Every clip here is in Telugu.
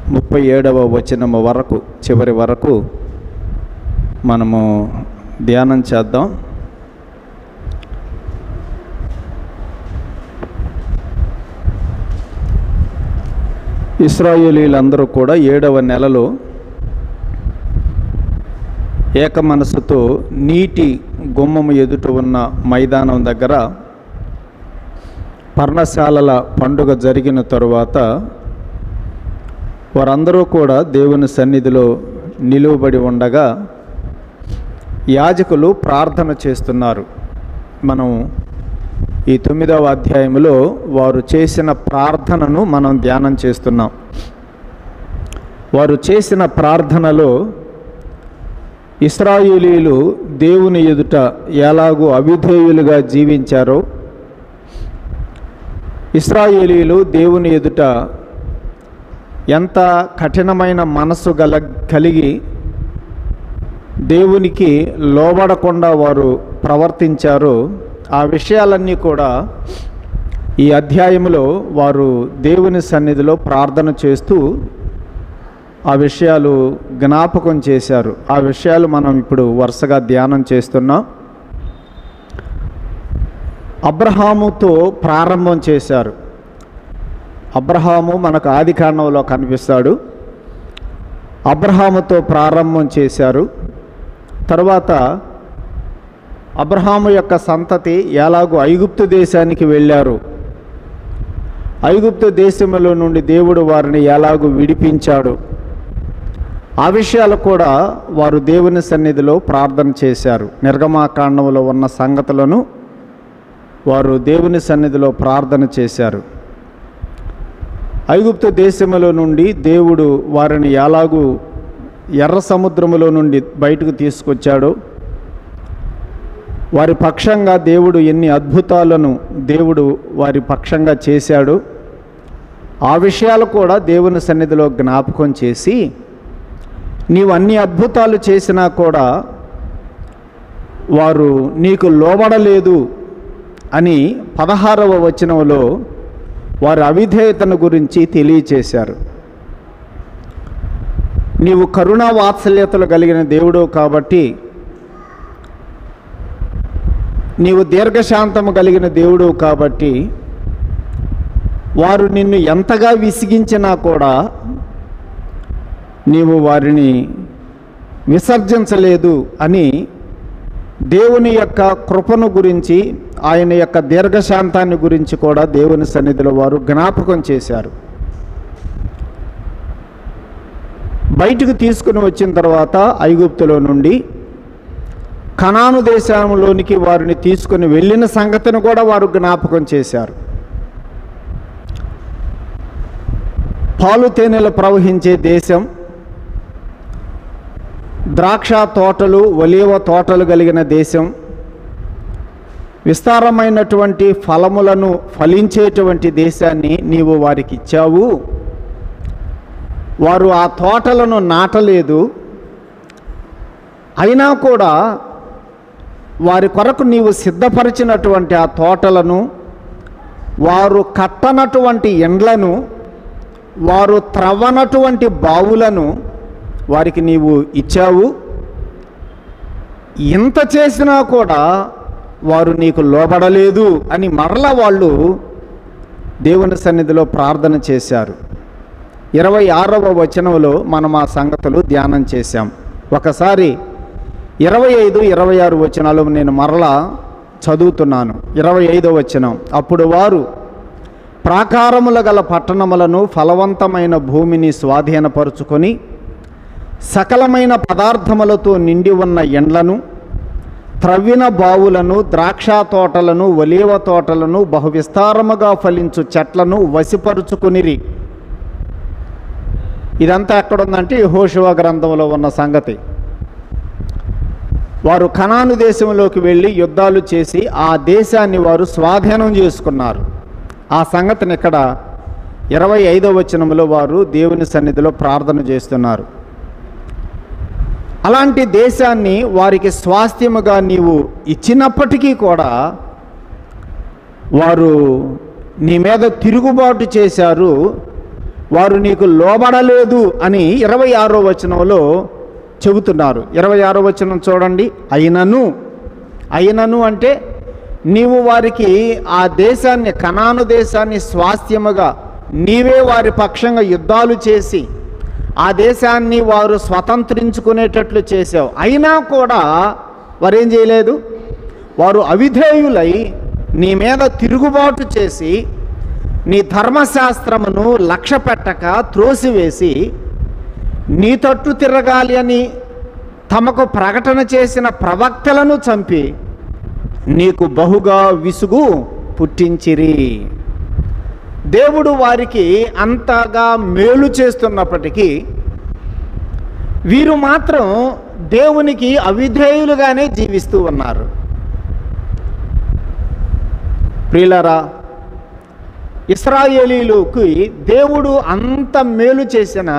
ముప్పై ఏడవ వచనము వరకు చివరి వరకు మనము ధ్యానం చేద్దాం ఇస్రాయేలీలందరూ కూడా ఏడవ నెలలో ఏక మనసుతో నీటి గుమ్మము ఎదుట ఉన్న మైదానం దగ్గర పర్ణశాలల పండుగ జరిగిన తరువాత వారందరూ కూడా దేవుని సన్నిధిలో నిలువబడి ఉండగా యాజకులు ప్రార్థన చేస్తున్నారు మనం ఈ తొమ్మిదవ అధ్యాయంలో వారు చేసిన ప్రార్థనను మనం ధ్యానం చేస్తున్నాం వారు చేసిన ప్రార్థనలో ఇస్రాయేలీలు దేవుని ఎదుట ఎలాగూ అవిధేయులుగా జీవించారో ఇస్రాయేలీలు దేవుని ఎదుట ఎంత కఠినమైన మనస్సు గల కలిగి దేవునికి లోబడకుండా వారు ప్రవర్తించారో ఆ విషయాలన్నీ కూడా ఈ అధ్యాయంలో వారు దేవుని సన్నిధిలో ప్రార్థన చేస్తూ ఆ విషయాలు జ్ఞాపకం చేశారు ఆ విషయాలు మనం ఇప్పుడు వరుసగా ధ్యానం చేస్తున్నాం అబ్రహాముతో ప్రారంభం చేశారు అబ్రహాము మనకు ఆది కాండంలో కనిపిస్తాడు అబ్రహాముతో ప్రారంభం చేశారు తర్వాత అబ్రహాము యొక్క సంతతి ఎలాగో ఐగుప్తు దేశానికి వెళ్ళారు ఐగుప్తు దేశంలో నుండి దేవుడు వారిని ఎలాగో విడిపించాడు ఆ విషయాలు కూడా వారు దేవుని సన్నిధిలో ప్రార్థన చేశారు నిర్గమాకాండంలో ఉన్న సంగతులను వారు దేవుని సన్నిధిలో ప్రార్థన చేశారు ఐగుప్తు దేశములో నుండి దేవుడు వారిని ఎలాగూ ఎర్ర సముద్రములో నుండి బయటకు తీసుకొచ్చాడో వారి పక్షంగా దేవుడు ఎన్ని అద్భుతాలను దేవుడు వారి పక్షంగా చేశాడు ఆ విషయాలు కూడా దేవుని సన్నిధిలో జ్ఞాపకం చేసి నీవు అన్ని అద్భుతాలు చేసినా కూడా వారు నీకు లోబడలేదు అని పదహారవ వచనంలో వారి అవిధేయతను గురించి తెలియచేశారు నీవు కరుణా వాత్సల్యతలు కలిగిన దేవుడు కాబట్టి నీవు దీర్ఘశాంతము కలిగిన దేవుడు కాబట్టి వారు నిన్ను ఎంతగా విసిగించినా కూడా నీవు వారిని విసర్జించలేదు అని దేవుని యొక్క కృపను గురించి ఆయన యొక్క దీర్ఘశాంతాన్ని గురించి కూడా దేవుని సన్నిధిలో వారు జ్ఞాపకం చేశారు బయటకు తీసుకుని వచ్చిన తర్వాత ఐగుప్తులో నుండి కనాను దేశంలోనికి వారిని తీసుకుని వెళ్ళిన సంగతిని కూడా వారు జ్ఞాపకం చేశారు పాలు తేనెలు ప్రవహించే దేశం ద్రాక్ష తోటలు ఒలీవ తోటలు కలిగిన దేశం విస్తారమైనటువంటి ఫలములను ఫలించేటువంటి దేశాన్ని నీవు వారికి ఇచ్చావు వారు ఆ తోటలను నాటలేదు అయినా కూడా వారి కొరకు నీవు సిద్ధపరిచినటువంటి ఆ తోటలను వారు కట్టనటువంటి ఎండ్లను వారు త్రవ్వనటువంటి బావులను వారికి నీవు ఇచ్చావు ఇంత చేసినా కూడా వారు నీకు లోబడలేదు అని మరలా వాళ్ళు దేవుని సన్నిధిలో ప్రార్థన చేశారు ఇరవై ఆరవ వచనంలో మనం ఆ సంగతులు ధ్యానం చేశాం ఒకసారి ఇరవై ఐదు ఇరవై ఆరు వచనాలు నేను మరలా చదువుతున్నాను ఇరవై ఐదో వచనం అప్పుడు వారు ప్రాకారముల గల పట్టణములను ఫలవంతమైన భూమిని స్వాధీనపరుచుకొని సకలమైన పదార్థములతో నిండి ఉన్న ఎండ్లను త్రవ్విన బావులను ద్రాక్ష తోటలను ఒలీవ తోటలను బహు విస్తారముగా ఫలించు చెట్లను వసిపరుచుకునిరి ఇదంతా ఎక్కడుందంటే హోషువ గ్రంథంలో ఉన్న సంగతి వారు కనాను దేశంలోకి వెళ్ళి యుద్ధాలు చేసి ఆ దేశాన్ని వారు స్వాధీనం చేసుకున్నారు ఆ సంగతిని ఇక్కడ ఇరవై ఐదవ వచనంలో వారు దేవుని సన్నిధిలో ప్రార్థన చేస్తున్నారు అలాంటి దేశాన్ని వారికి స్వాస్థ్యముగా నీవు ఇచ్చినప్పటికీ కూడా వారు నీ మీద తిరుగుబాటు చేశారు వారు నీకు లోబడలేదు అని ఇరవై ఆరో వచనంలో చెబుతున్నారు ఇరవై ఆరో వచనం చూడండి అయినను అయినను అంటే నీవు వారికి ఆ దేశాన్ని కనాను దేశాన్ని స్వాస్థ్యముగా నీవే వారి పక్షంగా యుద్ధాలు చేసి ఆ దేశాన్ని వారు స్వతంత్రించుకునేటట్లు చేసావు అయినా కూడా వారు ఏం చేయలేదు వారు అవిధేయులై నీ మీద తిరుగుబాటు చేసి నీ ధర్మశాస్త్రమును లక్ష్య పెట్టక త్రోసివేసి నీ తట్టు తిరగాలి అని తమకు ప్రకటన చేసిన ప్రవక్తలను చంపి నీకు బహుగా విసుగు పుట్టించిరి దేవుడు వారికి అంతగా మేలు చేస్తున్నప్పటికీ వీరు మాత్రం దేవునికి అవిధేయులుగానే జీవిస్తూ ఉన్నారు ప్రియులరా ఇస్రాయేలీలకు దేవుడు అంత మేలు చేసిన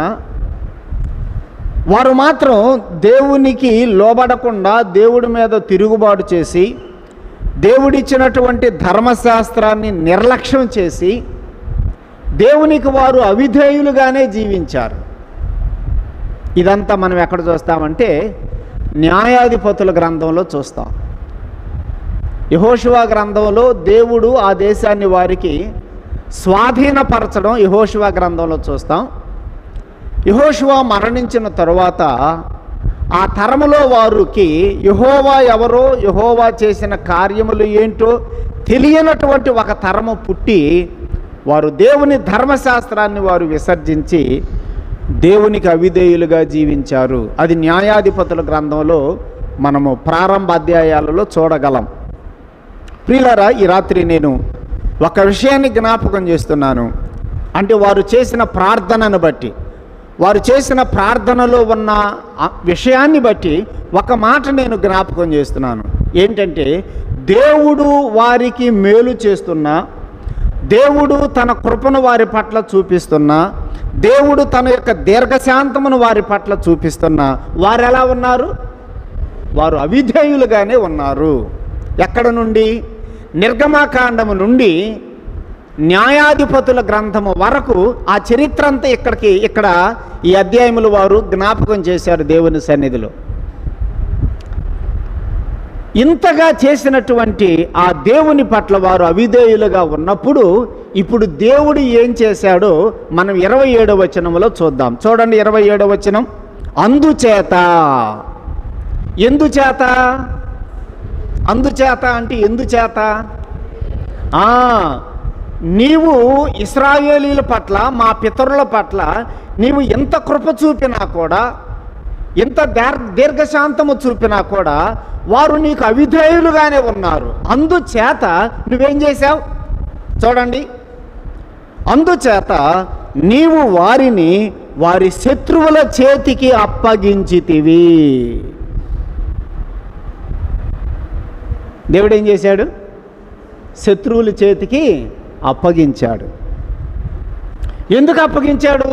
వారు మాత్రం దేవునికి లోబడకుండా దేవుడి మీద తిరుగుబాటు చేసి దేవుడిచ్చినటువంటి ధర్మశాస్త్రాన్ని నిర్లక్ష్యం చేసి దేవునికి వారు అవిధేయులుగానే జీవించారు ఇదంతా మనం ఎక్కడ చూస్తామంటే న్యాయాధిపతుల గ్రంథంలో చూస్తాం యహోశివా గ్రంథంలో దేవుడు ఆ దేశాన్ని వారికి స్వాధీనపరచడం యహోశివా గ్రంథంలో చూస్తాం యహోశివా మరణించిన తరువాత ఆ తరములో వారికి యహోవా ఎవరో యహోవా చేసిన కార్యములు ఏంటో తెలియనటువంటి ఒక తరము పుట్టి వారు దేవుని ధర్మశాస్త్రాన్ని వారు విసర్జించి దేవునికి అవిధేయులుగా జీవించారు అది న్యాయాధిపతుల గ్రంథంలో మనము ప్రారంభ అధ్యాయాలలో చూడగలం ప్రియులారా ఈ రాత్రి నేను ఒక విషయాన్ని జ్ఞాపకం చేస్తున్నాను అంటే వారు చేసిన ప్రార్థనను బట్టి వారు చేసిన ప్రార్థనలో ఉన్న ఆ విషయాన్ని బట్టి ఒక మాట నేను జ్ఞాపకం చేస్తున్నాను ఏంటంటే దేవుడు వారికి మేలు చేస్తున్నా దేవుడు తన కృపను వారి పట్ల చూపిస్తున్నా దేవుడు తన యొక్క దీర్ఘశాంతమును వారి పట్ల చూపిస్తున్నా వారు ఎలా ఉన్నారు వారు అవిధేయులుగానే ఉన్నారు ఎక్కడ నుండి నిర్గమాకాండము నుండి న్యాయాధిపతుల గ్రంథము వరకు ఆ చరిత్ర అంతా ఇక్కడికి ఇక్కడ ఈ అధ్యాయములు వారు జ్ఞాపకం చేశారు దేవుని సన్నిధిలో ఇంతగా చేసినటువంటి ఆ దేవుని పట్ల వారు అవిధేయులుగా ఉన్నప్పుడు ఇప్పుడు దేవుడు ఏం చేశాడో మనం ఇరవై ఏడవ వచనంలో చూద్దాం చూడండి ఇరవై ఏడవ వచనం అందుచేత ఎందుచేత అందుచేత అంటే ఎందుచేత ఆ, నీవు ఇస్రాయేలీల పట్ల మా పితరుల పట్ల నీవు ఎంత కృప చూపినా కూడా ఎంత దీర్ దీర్ఘశాంతము చూపినా కూడా వారు నీకు అవిధేయులుగానే ఉన్నారు అందుచేత నువ్వేం చేశావు చూడండి అందుచేత నీవు వారిని వారి శత్రువుల చేతికి అప్పగించితివి దేవుడు ఏం చేశాడు శత్రువుల చేతికి అప్పగించాడు ఎందుకు అప్పగించాడు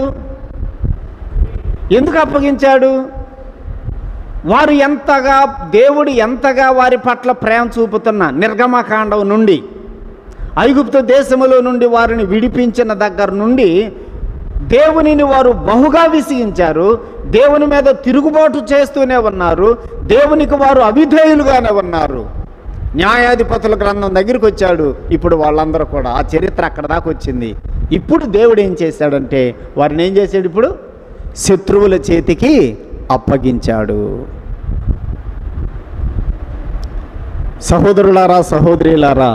ఎందుకు అప్పగించాడు వారు ఎంతగా దేవుడు ఎంతగా వారి పట్ల ప్రేమ చూపుతున్న నిర్గమకాండం నుండి ఐగుప్తు దేశములో నుండి వారిని విడిపించిన దగ్గర నుండి దేవునిని వారు బహుగా విసిగించారు దేవుని మీద తిరుగుబాటు చేస్తూనే ఉన్నారు దేవునికి వారు అవిధేయులుగానే ఉన్నారు న్యాయాధిపతుల గ్రంథం దగ్గరికి వచ్చాడు ఇప్పుడు వాళ్ళందరూ కూడా ఆ చరిత్ర అక్కడ దాకా వచ్చింది ఇప్పుడు దేవుడు ఏం చేశాడంటే వారిని ఏం చేశాడు ఇప్పుడు శత్రువుల చేతికి అప్పగించాడు సహోదరులారా సహోదరులారా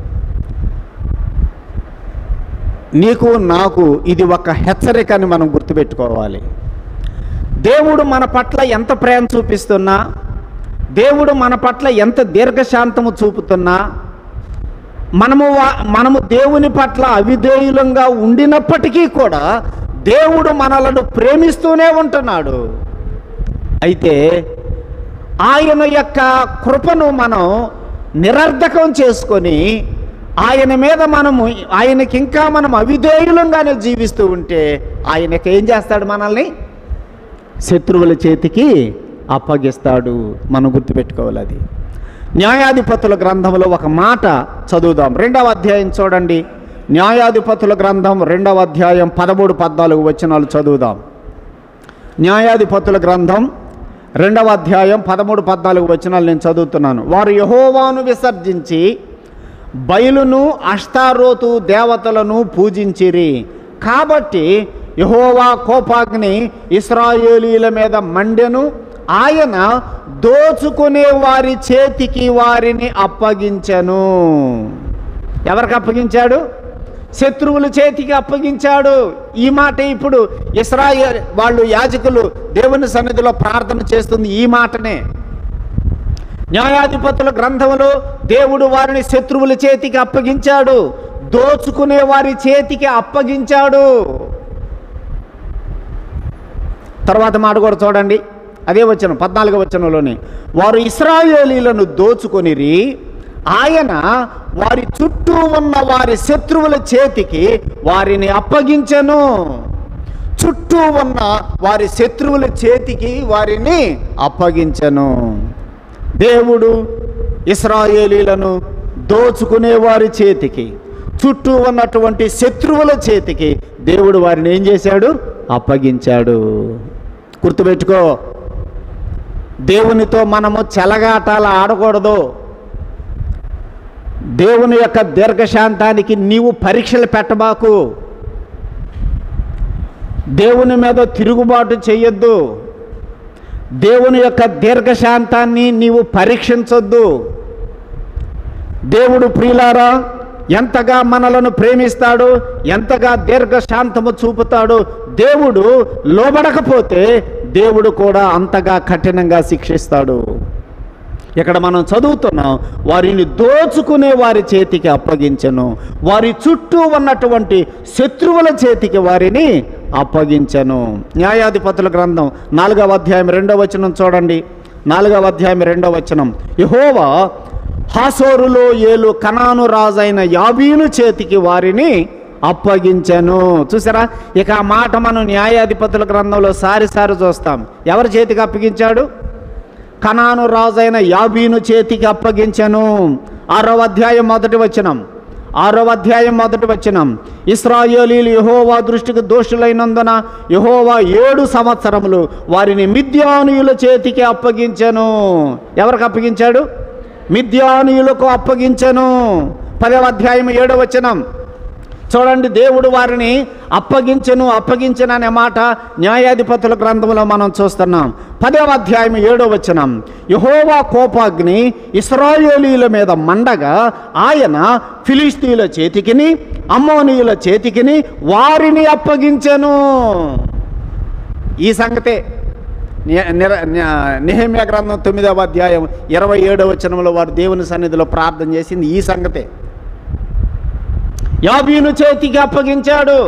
నీకు నాకు ఇది ఒక హెచ్చరిక అని మనం గుర్తుపెట్టుకోవాలి దేవుడు మన పట్ల ఎంత ప్రేమ చూపిస్తున్నా దేవుడు మన పట్ల ఎంత దీర్ఘశాంతము చూపుతున్నా మనము వా- మనము దేవుని పట్ల అవిధేయులంగా ఉండినప్పటికీ కూడా దేవుడు మనలను ప్రేమిస్తూనే ఉంటున్నాడు అయితే ఆయన యొక్క కృపను మనం నిరర్ధకం చేసుకొని ఆయన మీద మనము ఆయనకి ఇంకా మనం అవిధేయులంగానే జీవిస్తూ ఉంటే ఆయనకి ఏం చేస్తాడు మనల్ని శత్రువుల చేతికి అప్పగిస్తాడు మనం గుర్తుపెట్టుకోవాలి అది న్యాయాధిపతుల గ్రంథంలో ఒక మాట చదువుదాం రెండవ అధ్యాయం చూడండి న్యాయాధిపతుల గ్రంథం రెండవ అధ్యాయం పదమూడు పద్నాలుగు వచనాలు చదువుదాం న్యాయాధిపతుల గ్రంథం రెండవ అధ్యాయం పదమూడు పద్నాలుగు వచనాలు నేను చదువుతున్నాను వారు యహోవాను విసర్జించి బయలును అష్టారోతు దేవతలను పూజించిరి కాబట్టి యహోవా కోపాగ్ని ఇస్రాయేలీల మీద మండెను ఆయన దోచుకునే వారి చేతికి వారిని అప్పగించెను ఎవరికి అప్పగించాడు శత్రువుల చేతికి అప్పగించాడు ఈ మాట ఇప్పుడు ఇస్రాయేల్ వాళ్ళు యాజకులు దేవుని సన్నిధిలో ప్రార్థన చేస్తుంది ఈ మాటనే న్యాయాధిపతుల గ్రంథంలో దేవుడు వారిని శత్రువుల చేతికి అప్పగించాడు దోచుకునే వారి చేతికి అప్పగించాడు తర్వాత మాట కూడా చూడండి అదే వచ్చిన పద్నాలుగో వచనంలోని వారు ఇస్రాయేలీలను దోచుకొనిరి ఆయన వారి చుట్టూ ఉన్న వారి శత్రువుల చేతికి వారిని అప్పగించెను చుట్టూ ఉన్న వారి శత్రువుల చేతికి వారిని అప్పగించెను దేవుడు ఇస్రాయేలీలను దోచుకునే వారి చేతికి చుట్టూ ఉన్నటువంటి శత్రువుల చేతికి దేవుడు వారిని ఏం చేశాడు అప్పగించాడు గుర్తుపెట్టుకో దేవునితో మనము చెలగాటాలు ఆడకూడదు దేవుని యొక్క దీర్ఘశాంతానికి నీవు పరీక్షలు పెట్టబాకు దేవుని మీద తిరుగుబాటు చేయొద్దు దేవుని యొక్క దీర్ఘశాంతాన్ని నీవు పరీక్షించొద్దు దేవుడు ప్రియులారా ఎంతగా మనలను ప్రేమిస్తాడు ఎంతగా దీర్ఘశాంతము చూపుతాడు దేవుడు లోబడకపోతే దేవుడు కూడా అంతగా కఠినంగా శిక్షిస్తాడు ఇక్కడ మనం చదువుతున్నాం వారిని దోచుకునే వారి చేతికి అప్పగించను వారి చుట్టూ ఉన్నటువంటి శత్రువుల చేతికి వారిని అప్పగించను న్యాయాధిపతుల గ్రంథం నాలుగవ అధ్యాయం రెండవ వచనం చూడండి నాలుగవ అధ్యాయం రెండవ వచనం యహోవా హాసోరులో ఏలు కనాను రాజైన యాబీను చేతికి వారిని అప్పగించను చూసారా ఇక ఆ మాట మనం న్యాయాధిపతుల గ్రంథంలో సారి సారి చూస్తాం ఎవరి చేతికి అప్పగించాడు కనాను రాజైన యాబీను చేతికి అప్పగించెను ఆరో అధ్యాయం మొదటి వచనం ఆరో అధ్యాయం మొదటి వచనం ఇస్రాయేలీలు యహోవా దృష్టికి దోషులైనందున యహోవా ఏడు సంవత్సరములు వారిని మిద్యానీయుల చేతికి అప్పగించెను ఎవరికి అప్పగించాడు మిద్యానీయులకు అప్పగించెను పదవ అధ్యాయం ఏడవ వచనం చూడండి దేవుడు వారిని అప్పగించెను అప్పగించెను అనే మాట న్యాయాధిపతుల గ్రంథంలో మనం చూస్తున్నాం పదవ అధ్యాయం ఏడో వచనం యహోవా కోపాగ్ని ఇస్రాయేలీల మీద మండగా ఆయన ఫిలిస్తీన్ల చేతికిని అమ్మోనీయుల చేతికిని వారిని అప్పగించెను ఈ సంగతే ని- నిర- న్యా- నెహెమ్యా గ్రంథం తొమ్మిదవ అధ్యాయం ఇరవై ఏడవ వచనంలో వారు దేవుని సన్నిధిలో ప్రార్థన చేసింది ఈ సంగతే యాబీను చేతికి అప్పగించాడు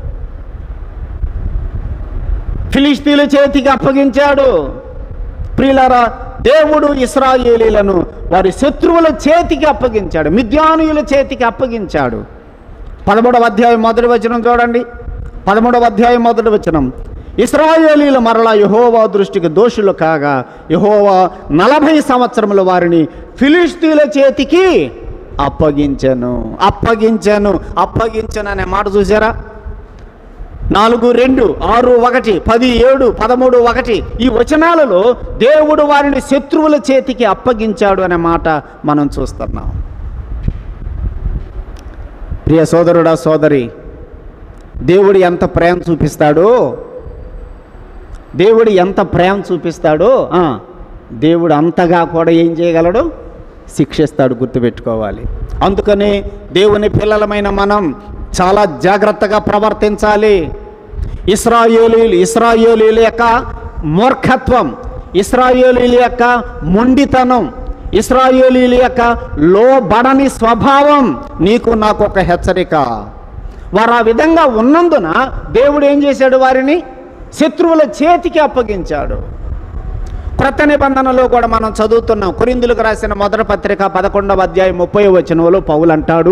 ఫిలిస్తీన్ల చేతికి అప్పగించాడు ప్రియులారా దేవుడు ఇస్రాయేలీలను వారి శత్రువుల చేతికి అప్పగించాడు మిద్యానుయుల చేతికి అప్పగించాడు పదమూడవ అధ్యాయం మొదటి వచనం చూడండి పదమూడవ అధ్యాయం మొదటి వచనం ఇస్రాయేలీల మరలా యహోవా దృష్టికి దోషులు కాగా యహోవా నలభై సంవత్సరముల వారిని ఫిలిస్తీన్ల చేతికి అప్పగించను అప్పగించను అప్పగించను అనే మాట చూసారా నాలుగు రెండు ఆరు ఒకటి పది ఏడు పదమూడు ఒకటి ఈ వచనాలలో దేవుడు వారిని శత్రువుల చేతికి అప్పగించాడు అనే మాట మనం చూస్తున్నాం ప్రియ సోదరుడా సోదరి దేవుడు ఎంత ప్రేమ చూపిస్తాడో దేవుడు ఎంత ప్రేమ చూపిస్తాడో ఆ, దేవుడు అంతగా కూడా ఏం చేయగలడు శిక్షిస్తాడు గుర్తుపెట్టుకోవాలి అందుకని దేవుని పిల్లలమైన మనం చాలా జాగ్రత్తగా ప్రవర్తించాలి ఇస్రాయేలీలు ఇస్రాయేలీల యొక్క మూర్ఖత్వం ఇస్రాయేలీల యొక్క మొండితనం ఇస్రాయేలీల యొక్క లోబడని స్వభావం నీకు నాకు ఒక హెచ్చరిక వారు ఆ విధంగా ఉన్నందున దేవుడు ఏం చేశాడు వారిని శత్రువుల చేతికి అప్పగించాడు క్రొత్త నిబంధనలో కూడా మనం చదువుతున్నాం కొరిందులకు రాసిన మొదటి పత్రిక పదకొండవ అధ్యాయం ముప్పై వచనంలో పౌలు అంటాడు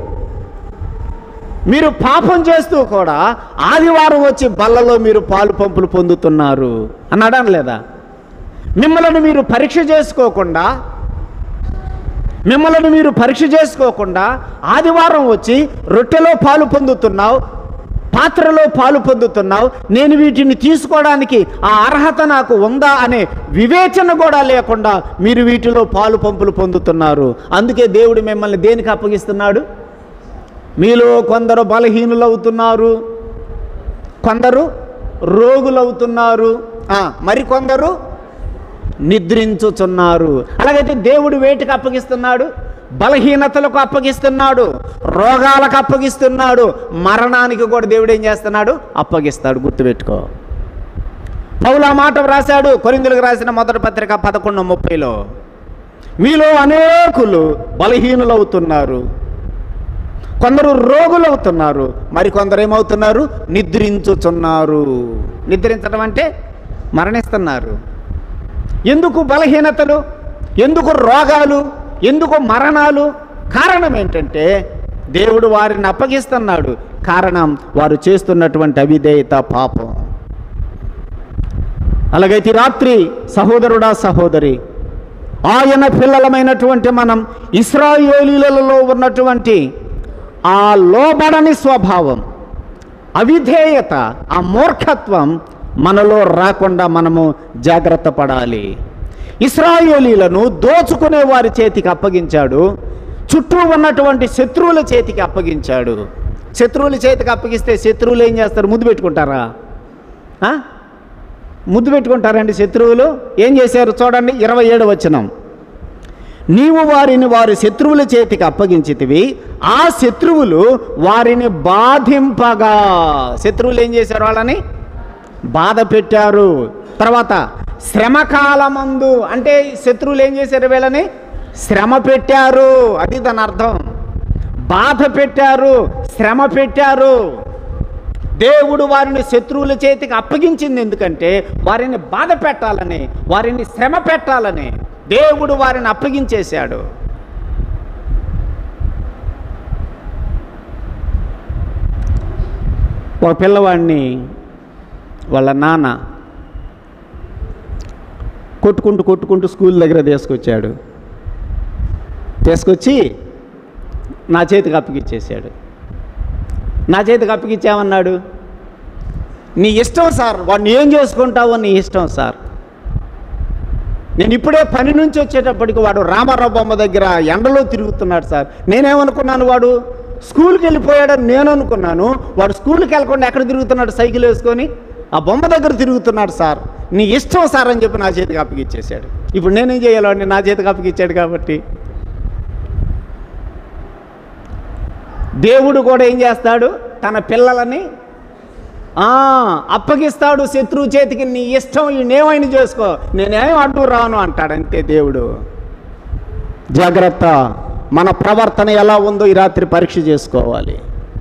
మీరు పాపం చేస్తూ కూడా ఆదివారం వచ్చి బల్లలో మీరు పాలు పంపులు పొందుతున్నారు అన్నాడా లేదా మిమ్మల్ని మీరు పరీక్ష చేసుకోకుండా మిమ్మల్ని మీరు పరీక్ష చేసుకోకుండా ఆదివారం వచ్చి రొట్టెలో పాలు పొందుతున్నావు పాత్రలో పాలు పొందుతున్నావు నేను వీటిని తీసుకోవడానికి ఆ అర్హత నాకు ఉందా అనే వివేచన కూడా లేకుండా మీరు వీటిలో పాలు పంపులు పొందుతున్నారు అందుకే దేవుడు మిమ్మల్ని దేనికి అప్పగిస్తున్నాడు మీలో కొందరు బలహీనులు అవుతున్నారు కొందరు రోగులవుతున్నారు ఆ, మరికొందరు నిద్రించుచున్నారు అలాగైతే దేవుడు వేటికి అప్పగిస్తున్నాడు బలహీనతలకు అప్పగిస్తున్నాడు రోగాలకు అప్పగిస్తున్నాడు మరణానికి కూడా దేవుడు ఏం చేస్తున్నాడు అప్పగిస్తాడు గుర్తుపెట్టుకో పౌలు ఆ మాట వ్రాశాడు కొరిందులకు రాసిన మొదటి పత్రిక పదకొండు ముప్పైలో మీలో అనేకులు బలహీనులవుతున్నారు కొందరు రోగులవుతున్నారు మరికొందరు ఏమవుతున్నారు నిద్రించుచున్నారు నిద్రించడం అంటే మరణిస్తున్నారు ఎందుకు బలహీనతలు ఎందుకు రోగాలు ఎందుకు మరణాలు కారణం ఏంటంటే దేవుడు వారిని అప్పగిస్తున్నాడు కారణం వారు చేస్తున్నటువంటి అవిధేయత పాపం అలాగైతే ఈ రాత్రి సహోదరుడా సహోదరి ఆయన పిల్లలమైనటువంటి మనం ఇస్రాయేలీలలో ఉన్నటువంటి ఆ లోబడని స్వభావం అవిధేయత ఆ మూర్ఖత్వం మనలో రాకుండా మనము జాగ్రత్త పడాలి ఇస్రాయేలీలను దోచుకునే వారి చేతికి అప్పగించాడు చుట్టూ ఉన్నటువంటి శత్రువుల చేతికి అప్పగించాడు శత్రువుల చేతికి అప్పగిస్తే శత్రువులు ఏం చేస్తారు ముద్దు పెట్టుకుంటారా ఆ? ముద్దు పెట్టుకుంటారండి శత్రువులు ఏం చేశారు చూడండి ఇరవై ఏడు వచనం నీవు వారిని వారి శత్రువుల చేతికి అప్పగించితివి ఆ శత్రువులు వారిని బాధింపగా శత్రువులు ఏం చేశారు వాళ్ళని బాధ పెట్టారు తర్వాత శ్రమకాలమందు అంటే శత్రువులు ఏం చేశారు వీళ్ళని శ్రమ పెట్టారు అది దాని అర్థం బాధ పెట్టారు శ్రమ పెట్టారు దేవుడు వారిని శత్రువుల చేతికి అప్పగించింది ఎందుకంటే వారిని బాధ పెట్టాలని వారిని శ్రమ పెట్టాలని దేవుడు వారిని అప్పగించేశాడు ఒక పిల్లవాడిని వాళ్ళ నాన్న కొట్టుకుంటూ కొట్టుకుంటూ స్కూల్ దగ్గర తీసుకొచ్చాడు తీసుకొచ్చి నా చేతికి అప్పగిచ్చేసాడు నా చేతికి అప్పగిచ్చామన్నాడు నీ ఇష్టం సార్ వాడిని ఏం చేసుకుంటావో నీ ఇష్టం సార్ నేను ఇప్పుడే పని నుంచి వచ్చేటప్పటికి వాడు రామారావు బొమ్మ దగ్గర ఎండలో తిరుగుతున్నాడు సార్ నేనేమనుకున్నాను వాడు స్కూల్కి వెళ్ళిపోయాడని నేను అనుకున్నాను వాడు స్కూల్కి వెళ్ళకుండా ఎక్కడ తిరుగుతున్నాడు సైకిల్ వేసుకొని ఆ బొమ్మ దగ్గర తిరుగుతున్నాడు సార్ నీ ఇష్టం సార్ అని చెప్పి నా చేతికి అప్పగిచ్చేసాడు ఇప్పుడు నేనేం చేయాలి వాడిని నా చేతికి అప్పగిచ్చాడు కాబట్టి దేవుడు కూడా ఏం చేస్తాడు తన పిల్లలని ఆ, అప్పగిస్తాడు శత్రువు చేతికి నీ ఇష్టం నేమైనా చేసుకో నేనేం అడ్డు రాను అంటాడు అంతే దేవుడు జాగ్రత్త మన ప్రవర్తన ఎలా ఉందో ఈ రాత్రి పరీక్ష చేసుకోవాలి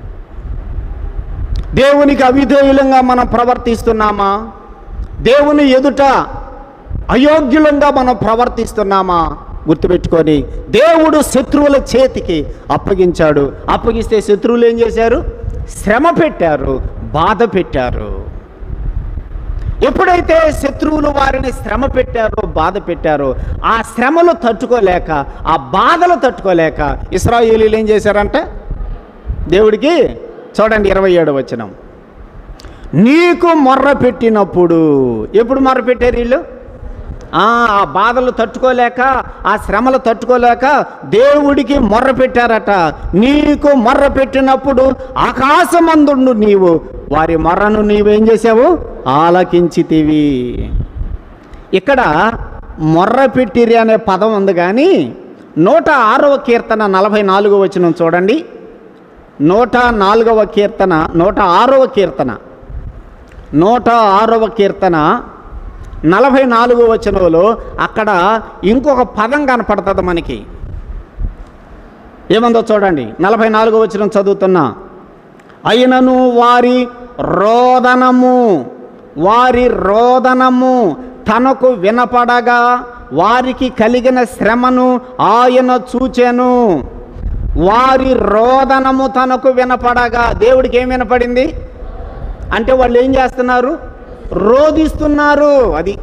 దేవునికి అవిధేయులంగా మనం ప్రవర్తిస్తున్నామా దేవుని ఎదుట అయోగ్యులంగా మనం ప్రవర్తిస్తున్నామా గుర్తుపెట్టుకొని దేవుడు శత్రువుల చేతికి అప్పగించాడు అప్పగిస్తే శత్రువులు ఏం చేశారు శ్రమ పెట్టారు బాధ పెట్టారు ఎప్పుడైతే శత్రువులు వారిని శ్రమ పెట్టారో బాధ పెట్టారో ఆ శ్రమలు తట్టుకోలేక ఆ బాధలు తట్టుకోలేక ఇస్రాయేలీలు ఏం చేశారంటే దేవుడికి చూడండి ఇరవై ఏడు వచనం నీకు మొర్ర పెట్టినప్పుడు ఎప్పుడు మొర్ర పెట్టారు వీళ్ళు ఆ ఆ బాధలు తట్టుకోలేక ఆ శ్రమలు తట్టుకోలేక దేవుడికి మొర్ర పెట్టారట నీకు మొర్ర పెట్టినప్పుడు ఆకాశమందుండు నీవు వారి మొర్రను నీవేం చేసావు ఆలకించితివి ఇక్కడ మొర్ర పెట్టిరి అనే పదం ఉంది కానీ నూట ఆరవ కీర్తన నలభై నాలుగో వచనం చూడండి నూట నాలుగవ కీర్తన నూట ఆరవ కీర్తన నూట ఆరవ కీర్తన నలభై నాలుగో వచనంలో అక్కడ ఇంకొక పదం కనపడుతుంది మనకి ఏముందో చూడండి నలభై నాలుగో వచనం చదువుతున్నా అయినను వారి రోదనము వారి రోదనము తనకు వినపడగా వారికి కలిగిన శ్రమను ఆయన చూచెను వారి రోదనము తనకు వినపడగా దేవుడికి ఏం వినపడింది అంటే వాళ్ళు ఏం చేస్తున్నారు రోధిస్తున్నారు అది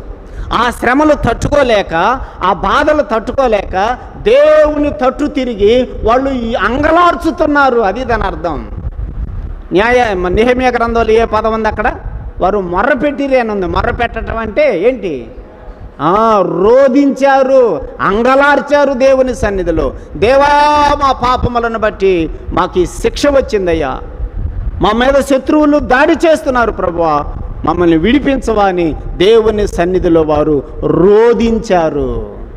ఆ శ్రమలు తట్టుకోలేక ఆ బాధలు తట్టుకోలేక దేవుని తట్టు తిరిగి వాళ్ళు ఈ అంగలార్చుతున్నారు అది దాని అర్థం న్యాయ నిహమ్య గ్రంథంలో ఏ పదం ఉంది అక్కడ వారు మొర్ర పెట్టిరి అని ఉంది మొర్ర పెట్టడం అంటే ఏంటి ఆ, రోధించారు అంగలార్చారు దేవుని సన్నిధిలో దేవా మా పాపములను బట్టి మాకు ఈ శిక్ష వచ్చిందయ్యా మా మీద శత్రువులు దాడి చేస్తున్నారు ప్రభువా మమ్మల్ని విడిపించవా అని దేవుని సన్నిధిలో వారు రోధించారు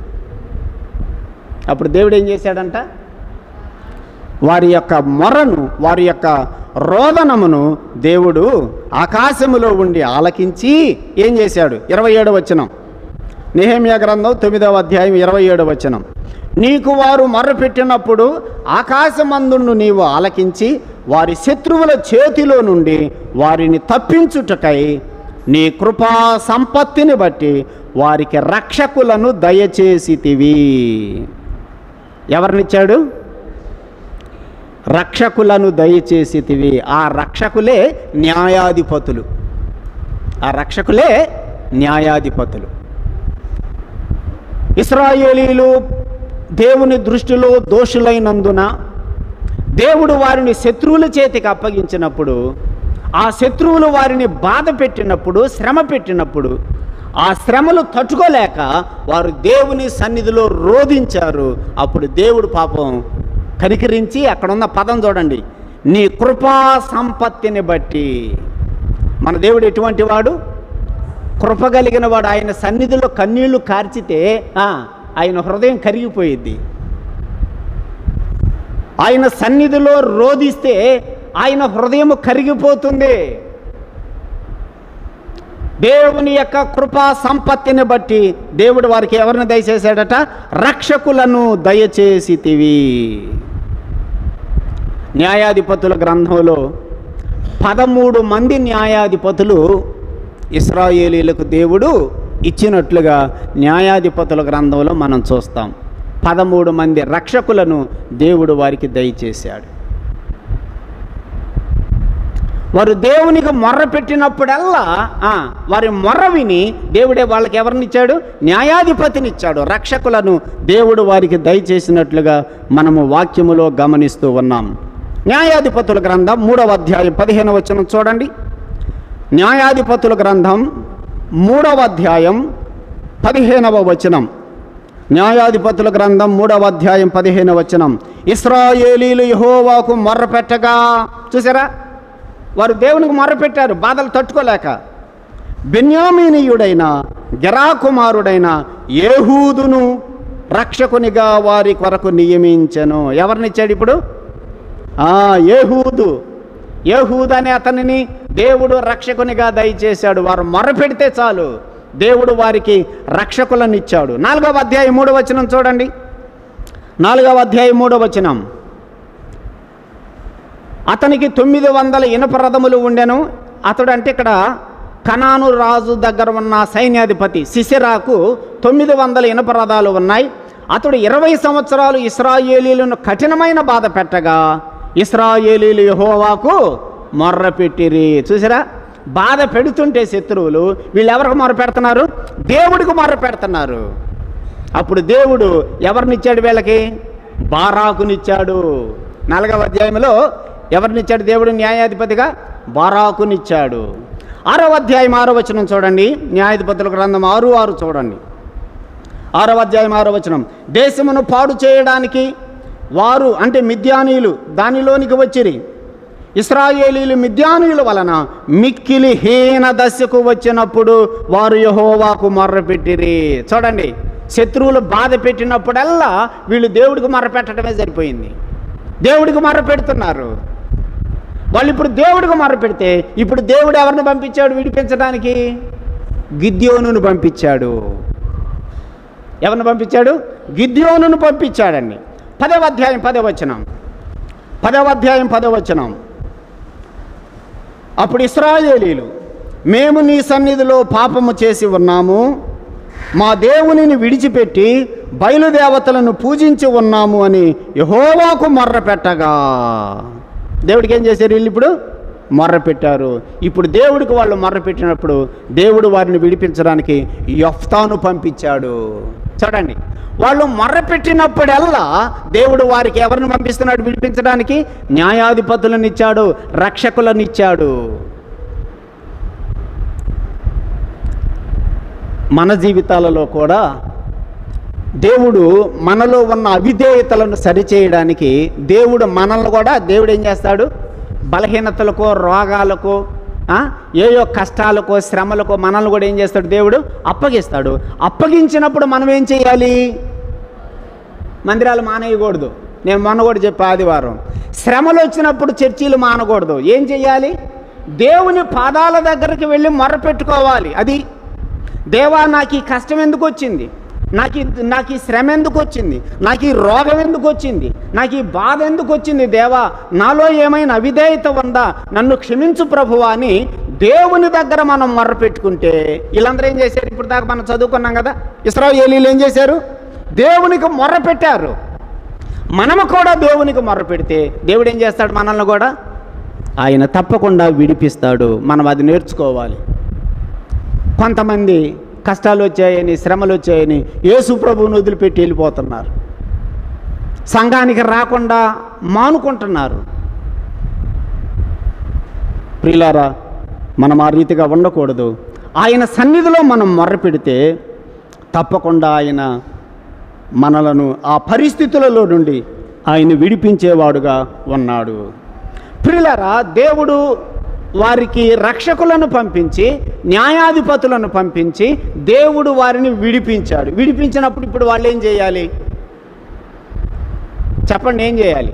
అప్పుడు దేవుడు ఏం చేశాడంట వారి యొక్క మొరను వారి యొక్క రోదనమును దేవుడు ఆకాశములో ఉండి ఆలకించి ఏం చేశాడు ఇరవై ఏడు వచనం నిహేమియా గ్రంథం తొమ్మిదవ అధ్యాయం ఇరవై ఏడు వచనం నీకు వారు మొర్రపెట్టినప్పుడు ఆకాశమందును నీవు ఆలకించి వారి శత్రువుల చేతిలో నుండి వారిని తప్పించుటకై నీ కృపా సంపత్తిని బట్టి వారికి రక్షకులను దయచేసితివి ఎవరినిచ్చాడు రక్షకులను దయచేసితివి ఆ రక్షకులే న్యాయాధిపతులు ఆ రక్షకులే న్యాయాధిపతులు ఇస్రాయేలీలు దేవుని దృష్టిలో దోషులైనందున దేవుడు వారిని శత్రువుల చేతికి అప్పగించినప్పుడు ఆ శత్రువులు వారిని బాధ పెట్టినప్పుడు శ్రమ పెట్టినప్పుడు ఆ శ్రమలు తట్టుకోలేక వారు దేవుని సన్నిధిలో రోధించారు అప్పుడు దేవుడు పాపం కనికరించి అక్కడ ఉన్న పదం చూడండి నీ కృపా సంపత్తిని బట్టి మన దేవుడు ఎటువంటి వాడు కృప కలిగిన వాడు ఆయన సన్నిధిలో కన్నీళ్లు కార్చితే ఆ, ఆయన హృదయం కరిగిపోయిద్ది ఆయన సన్నిధిలో రోధిస్తే ఆయన హృదయం కరిగిపోతుంది దేవుని యొక్క కృపా సంపత్తిని బట్టి దేవుడు వారికి ఎవరిని దయచేశాడట రక్షకులను దయచేసితివి న్యాయాధిపతుల గ్రంథంలో పదమూడు మంది న్యాయాధిపతులు ఇస్రాయేలీలకు దేవుడు ఇచ్చినట్లుగా న్యాయాధిపతుల గ్రంథంలో మనం చూస్తాం పదమూడు మంది రక్షకులను దేవుడు వారికి దయచేశాడు వారు దేవునికి మొర్ర పెట్టినప్పుడల్లా ఆ, వారి మొర్ర విని దేవుడే వాళ్ళకి ఎవరినిచ్చాడు న్యాయాధిపతినిచ్చాడు రక్షకులను దేవుడు వారికి దయచేసినట్లుగా మనము వాక్యములో గమనిస్తూ ఉన్నాం న్యాయాధిపతుల గ్రంథం మూడవ అధ్యాయం పదిహేను వచనం చూడండి న్యాయాధిపతుల గ్రంథం మూడవ అధ్యాయం పదిహేనవ వచనం న్యాయాధిపతుల గ్రంథం మూడవ అధ్యాయం పదిహేనవ వచనం ఇస్రాయేలీలు యహోవాకు మొర్ర పెట్టగా చూసారా వారు దేవునికి మొర్రపెట్టారు బాధలు తట్టుకోలేక బెన్యామీనీయుడైన గెరాకుమారుడైన ఏహూదును రక్షకునిగా వారి కొరకు నియమించెను ఎవరినిచ్చాడు ఇప్పుడు ఆ, ఏహూదు ఏహూదు అనే అతనిని దేవుడు రక్షకునిగా దయచేశాడు వారు మొరపెడితే చాలు దేవుడు వారికి రక్షకులను ఇచ్చాడు నాలుగవ అధ్యాయం మూడవ వచనం చూడండి నాలుగవ అధ్యాయం మూడవ వచనం అతనికి తొమ్మిది వందల ఇనుప రథములు ఉండెను అతడు అంటే ఇక్కడ కనాను రాజు దగ్గర ఉన్న సైన్యాధిపతి సిసిరాకు తొమ్మిది వందల ఇనుప రథాలు ఉన్నాయి అతడు ఇరవై సంవత్సరాలు ఇస్రాయేలీలను కఠినమైన బాధ పెట్టగా ఇస్రాయేలీలు యెహోవాకు మొర్ర పెట్టిరి చూసారా బాధ పెడుతుంటే శత్రువులు వీళ్ళు ఎవరికి మొర్ర పెడుతున్నారు దేవుడికి మొర్ర పెడుతున్నారు అప్పుడు దేవుడు ఎవరినిచ్చాడు వీళ్ళకి బారాకునిచ్చాడు నాలుగవ అధ్యాయంలో ఎవరినిచ్చాడు దేవుడు న్యాయాధిపతిగా బారాకునిచ్చాడు ఆరవ అధ్యాయం ఆరో వచనం చూడండి న్యాయాధిపతుల గ్రంథం ఆరు ఆరు చూడండి ఆరవ అధ్యాయం ఆరో వచనం దేశమును పాడు చేయడానికి వారు అంటే మిద్యానీయులు దానిలోనికి వచ్చిరి ఇస్రాయేలీలు మిద్యానీయుల వలన మిక్కిలి హీన దశకు వచ్చినప్పుడు వారు యహోవాకు మొర్రపెట్టిరి చూడండి శత్రువులు బాధ పెట్టినప్పుడల్లా వీళ్ళు దేవుడికి మొర్ర పెట్టడమే సరిపోయింది దేవుడికి మొర్ర పెడుతున్నారు వాళ్ళు ఇప్పుడు దేవుడికి మొర్ర పెడితే ఇప్పుడు దేవుడు ఎవరిని పంపించాడు విడిపించడానికి గిద్యోనును పంపించాడు ఎవరిని పంపించాడు గిద్యోనును పంపించాడండి పదవ అధ్యాయం పదవ వచనం పదవ అధ్యాయం పదవ వచనం అప్పుడు ఇస్రాయేలీలు మేము నీ సన్నిధిలో పాపము చేసి ఉన్నాము మా దేవునిని విడిచిపెట్టి బయలుదేవతలను పూజించి ఉన్నాము అని యహోవాకు మొర్ర పెట్టగా దేవుడికి ఏం చేశారు వీళ్ళు ఇప్పుడు మొర్ర పెట్టారు ఇప్పుడు దేవుడికి వాళ్ళు మొర్ర పెట్టినప్పుడు దేవుడు వారిని విడిపించడానికి యఫ్తాను పంపించాడు చూడండి వాళ్ళు మొర్ర పెట్టినప్పుడల్లా దేవుడు వారికి ఎవరిని పంపిస్తున్నాడు విడిపించడానికి న్యాయాధిపతులను ఇచ్చాడు రక్షకులను ఇచ్చాడు మన జీవితాలలో కూడా దేవుడు మనలో ఉన్న అవిధేయతలను సరిచేయడానికి దేవుడు మనల్ని కూడా దేవుడు ఏం చేస్తాడు బలహీనతలకో రోగాలకో ఆ, ఏయో కష్టాలకో శ్రమలకో మనల్ని కూడా ఏం చేస్తాడు దేవుడు అప్పగిస్తాడు అప్పగించినప్పుడు మనం ఏం చేయాలి మందిరాలు మానేయకూడదు నేను మొన్న కూడా చెప్పా ఆదివారం శ్రమలు వచ్చినప్పుడు చర్చీలు మానకూడదు ఏం చేయాలి దేవుని పాదాల దగ్గరికి వెళ్ళి మొర్ర పెట్టుకోవాలి అది దేవా నాకు ఈ కష్టం ఎందుకు వచ్చింది నాకు ఈ- నాకు ఈ శ్రమ ఎందుకు వచ్చింది నాకు ఈ రోగం ఎందుకు వచ్చింది నాకు ఈ బాధ ఎందుకు వచ్చింది దేవా నాలో ఏమైనా అవిధేయత ఉందా నన్ను క్షమించు ప్రభువా అని దేవుని దగ్గర మనం మొర్ర పెట్టుకుంటే వీళ్ళందరూ ఏం చేశారు ఇప్పుడు దాకా మనం చదువుకున్నాం కదా ఇస్రాయేలీలు ఏం చేశారు దేవునికి మొర్ర పెట్టారు మనము కూడా దేవునికి మొర్ర పెడితే దేవుడు ఏం చేస్తాడు మనల్ని కూడా ఆయన తప్పకుండా విడిపిస్తాడు మనం అది నేర్చుకోవాలి కొంతమంది కష్టాలు వచ్చాయని శ్రమలు వచ్చాయని యేసు ప్రభువుని వదిలిపెట్టి వెళ్ళిపోతున్నారు సంఘానికి రాకుండా మానుకుంటున్నారు ప్రియులారా మనం ఆ రీతిగా ఉండకూడదు ఆయన సన్నిధిలో మనం మొర్ర పెడితే తప్పకుండా ఆయన మనలను ఆ పరిస్థితులలో నుండి ఆయన విడిపించేవాడుగా ఉన్నాడు ప్రియులారా దేవుడు వారికి రక్షకులను పంపించి న్యాయాధిపతులను పంపించి దేవుడు వారిని విడిపించాడు విడిపించినప్పుడు ఇప్పుడు వాళ్ళు ఏం చేయాలి చెప్పండి ఏం చేయాలి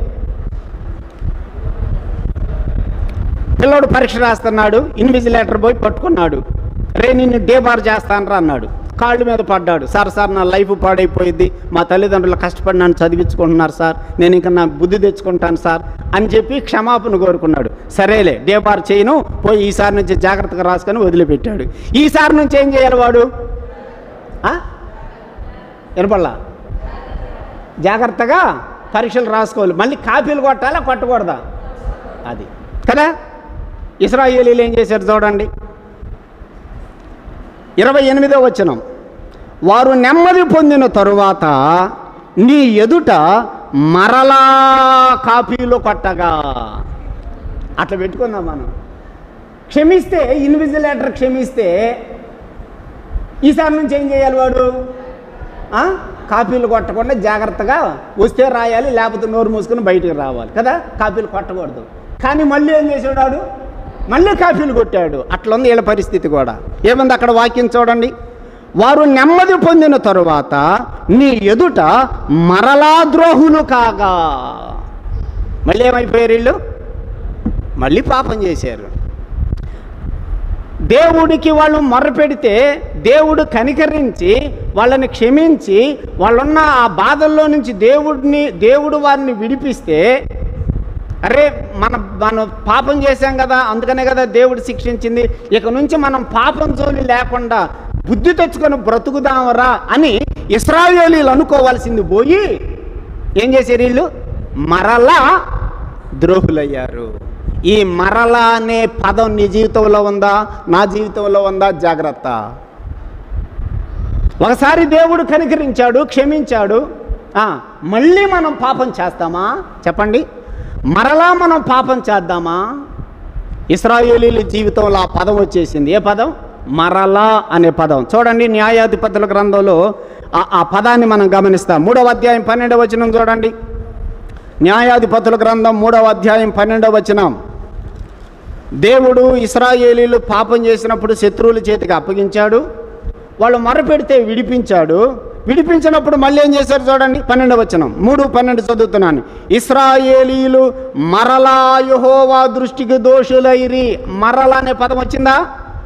పిల్లోడు పరీక్ష రాస్తున్నాడు ఇన్విజిలేటర్ పోయి పట్టుకున్నాడు రే నిన్ను డేబార్ చేస్తానరా అన్నాడు కాళ్ళు మీద పడ్డాడు సార్ సార్ నా లైఫ్ పాడైపోయింది మా తల్లిదండ్రులు కష్టపడి నన్ను చదివించుకుంటున్నారు సార్ నేను ఇంకా నా బుద్ధి తెచ్చుకుంటాను సార్ అని చెప్పి క్షమాపణ కోరుకున్నాడు సరేలే డేబార్ చేయను పోయి ఈసారి నుంచి జాగ్రత్తగా రాసుకొని వదిలిపెట్టాడు ఈసారి నుంచి ఏం చేయాలి వాడు ఆ? వినపడలా జాగ్రత్తగా పరీక్షలు రాసుకోవాలి మళ్ళీ కాపీలు కొట్టాలా కొట్టకూడదా అది కదా ఇస్రాయేలీలు ఏం చేశారు చూడండి ఇరవై ఎనిమిదో వచనం వారు నెమ్మది పొందిన తరువాత నీ ఎదుట మరలా కాపీలు కొట్టగా అట్లా పెట్టుకుందాం మనం క్షమిస్తే ఇన్విజిలేటర్ క్షమిస్తే ఈసారి నుంచి ఏం చేయాలి వాడు ఆ? కాపీలు కొట్టకుండా జాగ్రత్తగా వస్తే రాయాలి లేకపోతే నోరు మూసుకుని బయటికి రావాలి కదా కాపీలు కొట్టకూడదు కానీ మళ్ళీ ఏం చేసాడు వాడు మళ్ళీ కాపీలు కొట్టాడు అట్లా ఉంది వీళ్ళ పరిస్థితి కూడా ఏముంది అక్కడ వాక్యం చూడండి వారు నెమ్మది పొందిన తరువాత నీ ఎదుట మరలా ద్రోహులు కాగా మళ్ళీ ఏమైపోయారు వీళ్ళు మళ్ళీ పాపం చేశారు దేవుడికి వాళ్ళు మొర్రపెడితే దేవుడు కనికరించి వాళ్ళని క్షమించి వాళ్ళున్న ఆ బాధల్లో నుంచి దేవుడిని దేవుడు వారిని విడిపిస్తే అరే మన మనం పాపం చేశాం కదా అందుకనే కదా దేవుడు శిక్షించింది ఇక నుంచి మనం పాపం జోలి లేకుండా బుద్ధి తెచ్చుకొని బ్రతుకుదామరా అని ఇస్రాయేలీలు అనుకోవాల్సింది పోయి ఏం చేశారు వీళ్ళు మరలా ద్రోహులయ్యారు ఈ మరల అనే పదం నీ జీవితంలో ఉందా నా జీవితంలో ఉందా జాగ్రత్త ఒకసారి దేవుడు కనికరించాడు క్షమించాడు ఆ, మళ్ళీ మనం పాపం చేస్తామా చెప్పండి మరలా మనం పాపం చేద్దామా ఇస్రాయేలీల జీవితంలో ఆ పదం వచ్చేసింది ఏ పదం మరలా అనే పదం చూడండి న్యాయాధిపతుల గ్రంథంలో ఆ- ఆ పదాన్ని మనం గమనిస్తాం మూడవ అధ్యాయం పన్నెండవ వచనం చూడండి న్యాయాధిపతుల గ్రంథం మూడవ అధ్యాయం పన్నెండవ వచనం దేవుడు ఇస్రాయేలీలు పాపం చేసినప్పుడు శత్రువుల చేతికి అప్పగించాడు వాళ్ళు మొరపెడితే విడిపించాడు విడిపించినప్పుడు మళ్ళీ ఏం చేశారు చూడండి పన్నెండు వచనం మూడు పన్నెండు చదువుతున్నాను ఇస్రాయేలీలు మరలా యెహోవా దృష్టికి దోషులైరి మరలా అనే పదం వచ్చిందా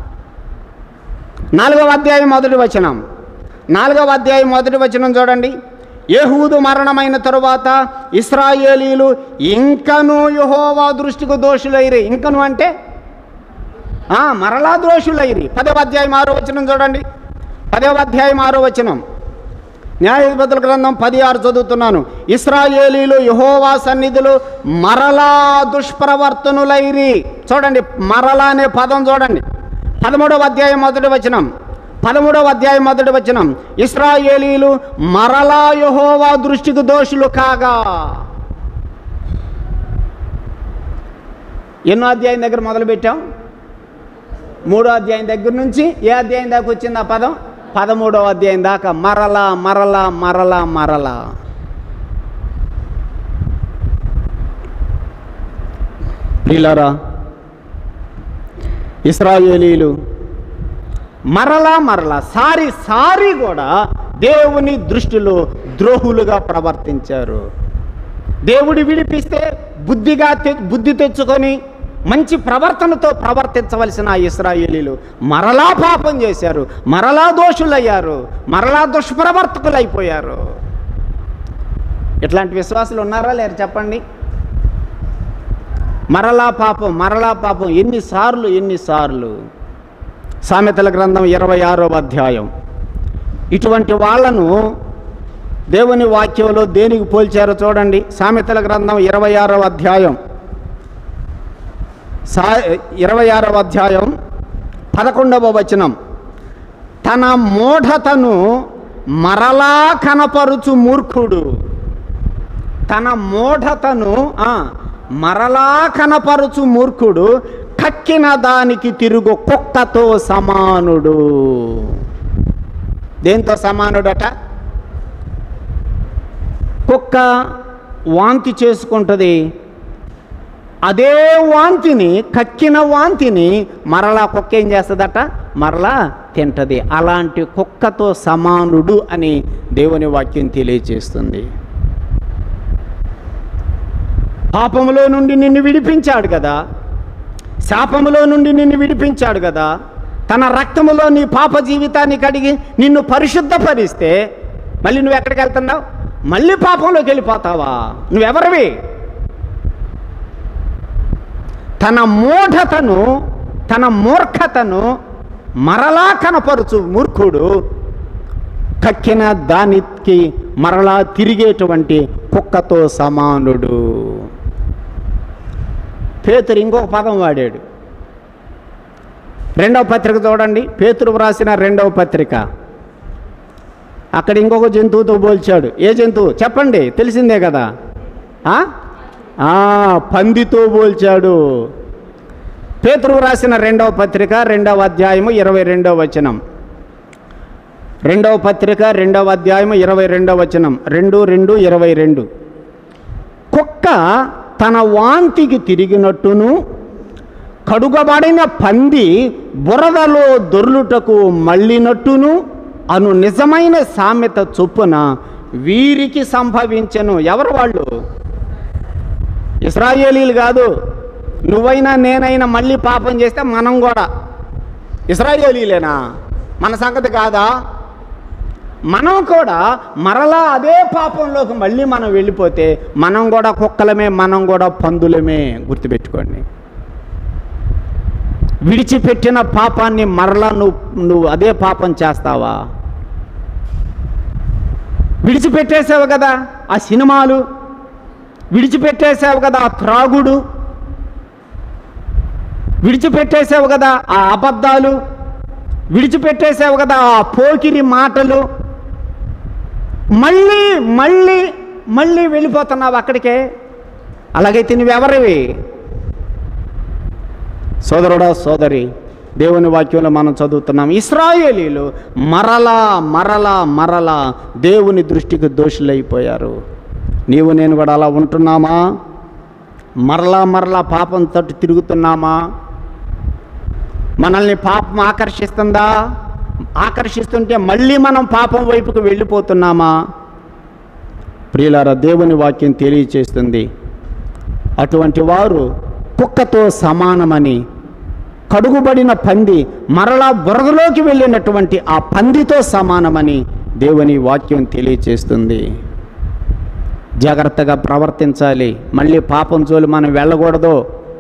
నాలుగవ అధ్యాయం మొదటి వచనం నాలుగవ అధ్యాయం మొదటి వచనం చూడండి యహూదు మరణమైన తరువాత ఇస్రాయేలీలు ఇంకను యహోవా దృష్టికి దోషులైరి ఇంకను అంటే ఆ, మరలా దోషులైరి పదవ అధ్యాయం ఆరో వచనం చూడండి పదవ అధ్యాయం ఆరో వచనం న్యాయాధిపతుల గ్రంథం పది ఆరు చదువుతున్నాను ఇస్రాయేలీలు యహోవా సన్నిధులు మరలా దుష్ప్రవర్తనులైరి చూడండి మరలా అనే పదం చూడండి పదమూడవ అధ్యాయం మొదటి వచనం పదమూడవ అధ్యాయం మొదటి వచనం ఇస్రాయేలీలు మరలా యహోవా దృష్టికి దోషులు కాగా ఎన్నో అధ్యాయం దగ్గర మొదలు పెట్టాం మూడో అధ్యాయం దగ్గర నుంచి ఏ అధ్యాయం దాకా వచ్చింది ఆ పదం పదమూడవ అధ్యాయం దాకా మరలా మరలా మరలా మరలా ప్రియులారా ఇస్రాయేలీలు మరలా మరలా సారి సారి కూడా దేవుని దృష్టిలో ద్రోహులుగా ప్రవర్తించారు దేవుడు విడిపిస్తే బుద్ధిగా తె- బుద్ధి తెచ్చుకొని మంచి ప్రవర్తనతో ప్రవర్తించవలసిన ఆ ఇస్రాయేలీలు మరలా పాపం చేశారు మరలా దోషులయ్యారు మరలా దుష్ప్రవర్తకులైపోయారు ఇట్లాంటి విశ్వాసులు ఉన్నారా లేరు చెప్పండి మరలా పాపం మరలా పాపం ఎన్నిసార్లు ఎన్నిసార్లు సామెతల గ్రంథం ఇరవై ఆరో అధ్యాయం ఇటువంటి వాళ్ళను దేవుని వాక్యంలో దేనికి పోల్చారో చూడండి సామెతల గ్రంథం ఇరవై ఆరవ అధ్యాయం సా ఇరవై ఆరవ అధ్యాయం పదకొండవ వచనం తన మూఢతను మరలా కనపరుచు మూర్ఖుడు తన మూఢతను ఆ, మరలా కనపరుచు మూర్ఖుడు కక్కిన దానికి తిరుగు కుక్కతో సమానుడు దేంతో సమానుడట కుక్క వాంతి చేసుకుంటుంది అదే వాంతిని కక్కిన వాంతిని మరలా కుక్క ఏం చేస్తుందట మరలా తింటది అలాంటి కుక్కతో సమానుడు అని దేవుని వాక్యం తెలియజేస్తుంది పాపములో నుండి నిన్ను విడిపించాడు కదా శాపములో నుండి నిన్ను విడిపించాడు కదా తన రక్తములో నీ పాప జీవితాన్ని కడిగి నిన్ను పరిశుద్ధపరిస్తే మళ్ళీ నువ్వు ఎక్కడికి వెళ్తున్నావు మళ్ళీ పాపంలోకి వెళ్ళిపోతావా నువ్వెవరివి తన మూఢతను తన మూర్ఖతను మరలా కనపరుచు మూర్ఖుడు కక్కిన దానికి మరలా తిరిగేటువంటి కుక్కతో సమానుడు పేతురు ఇంకొక పదం వాడాడు రెండవ పత్రిక చూడండి పేతురు వ్రాసిన రెండవ పత్రిక అక్కడ ఇంకొక జంతువుతో పోల్చాడు ఏ జంతువు చెప్పండి తెలిసిందే కదా ఆ? ఆ, పందితో పోల్చాడు పేతురు రాసిన రెండవ పత్రిక రెండవ అధ్యాయము ఇరవై రెండవ వచనం రెండవ పత్రిక రెండవ అధ్యాయము ఇరవై రెండవ వచనం రెండు రెండు ఇరవై రెండు కుక్క తన వాంతికి తిరిగినట్టును కడుగబడిన పంది బురదలో దొర్లుటకు మళ్ళినట్టును అను నిజమైన సామెత చొప్పున వీరికి సంభవించను ఎవరు వాళ్ళు ఇస్రాయేలీలు కాదు నువ్వైనా నేనైనా మళ్ళీ పాపం చేస్తే మనం కూడా ఇస్రాయేలీలేనా మన సంగతి కాదా మనం కూడా మరలా అదే పాపంలోకి మళ్ళీ మనం వెళ్ళిపోతే మనం కూడా కుక్కలమే మనం కూడా పందులమే గుర్తుపెట్టుకోండి విడిచిపెట్టిన పాపాన్ని మరలా నువ్వు నువ్వు అదే పాపం చేస్తావా విడిచిపెట్టేసావు కదా ఆ సినిమాలు విడిచిపెట్టేసావు కదా ఆ త్రాగుడు విడిచిపెట్టేసావు కదా ఆ అబద్ధాలు విడిచిపెట్టేసావు కదా ఆ పోకిరి మాటలు మళ్ళీ మళ్ళీ మళ్ళీ వెళ్ళిపోతున్నావు అక్కడికే అలాగైతే నువ్వెవరివి సోదరుడా సోదరి దేవుని వాక్యంలో మనం చదువుతున్నాం ఇస్రాయేలీలు మరలా మరలా మరలా దేవుని దృష్టికి దోషులైపోయారు నీవు నేను కూడా అలా ఉంటున్నామా మరలా మరలా పాపం తట్టు తిరుగుతున్నామా మనల్ని పాపం ఆకర్షిస్తుందా ఆకర్షిస్తుంటే మళ్ళీ మనం పాపం వైపుకు వెళ్ళిపోతున్నామా ప్రియులారా దేవుని వాక్యం తెలియచేస్తుంది అటువంటి వారు కుక్కతో సమానమని కడుగుబడిన పంది మరలా బురదలోకి వెళ్ళినటువంటి ఆ పందితో సమానమని దేవుని వాక్యం తెలియచేస్తుంది జాగ్రత్తగా ప్రవర్తించాలి మళ్ళీ పాపం జోలు మనం వెళ్ళకూడదు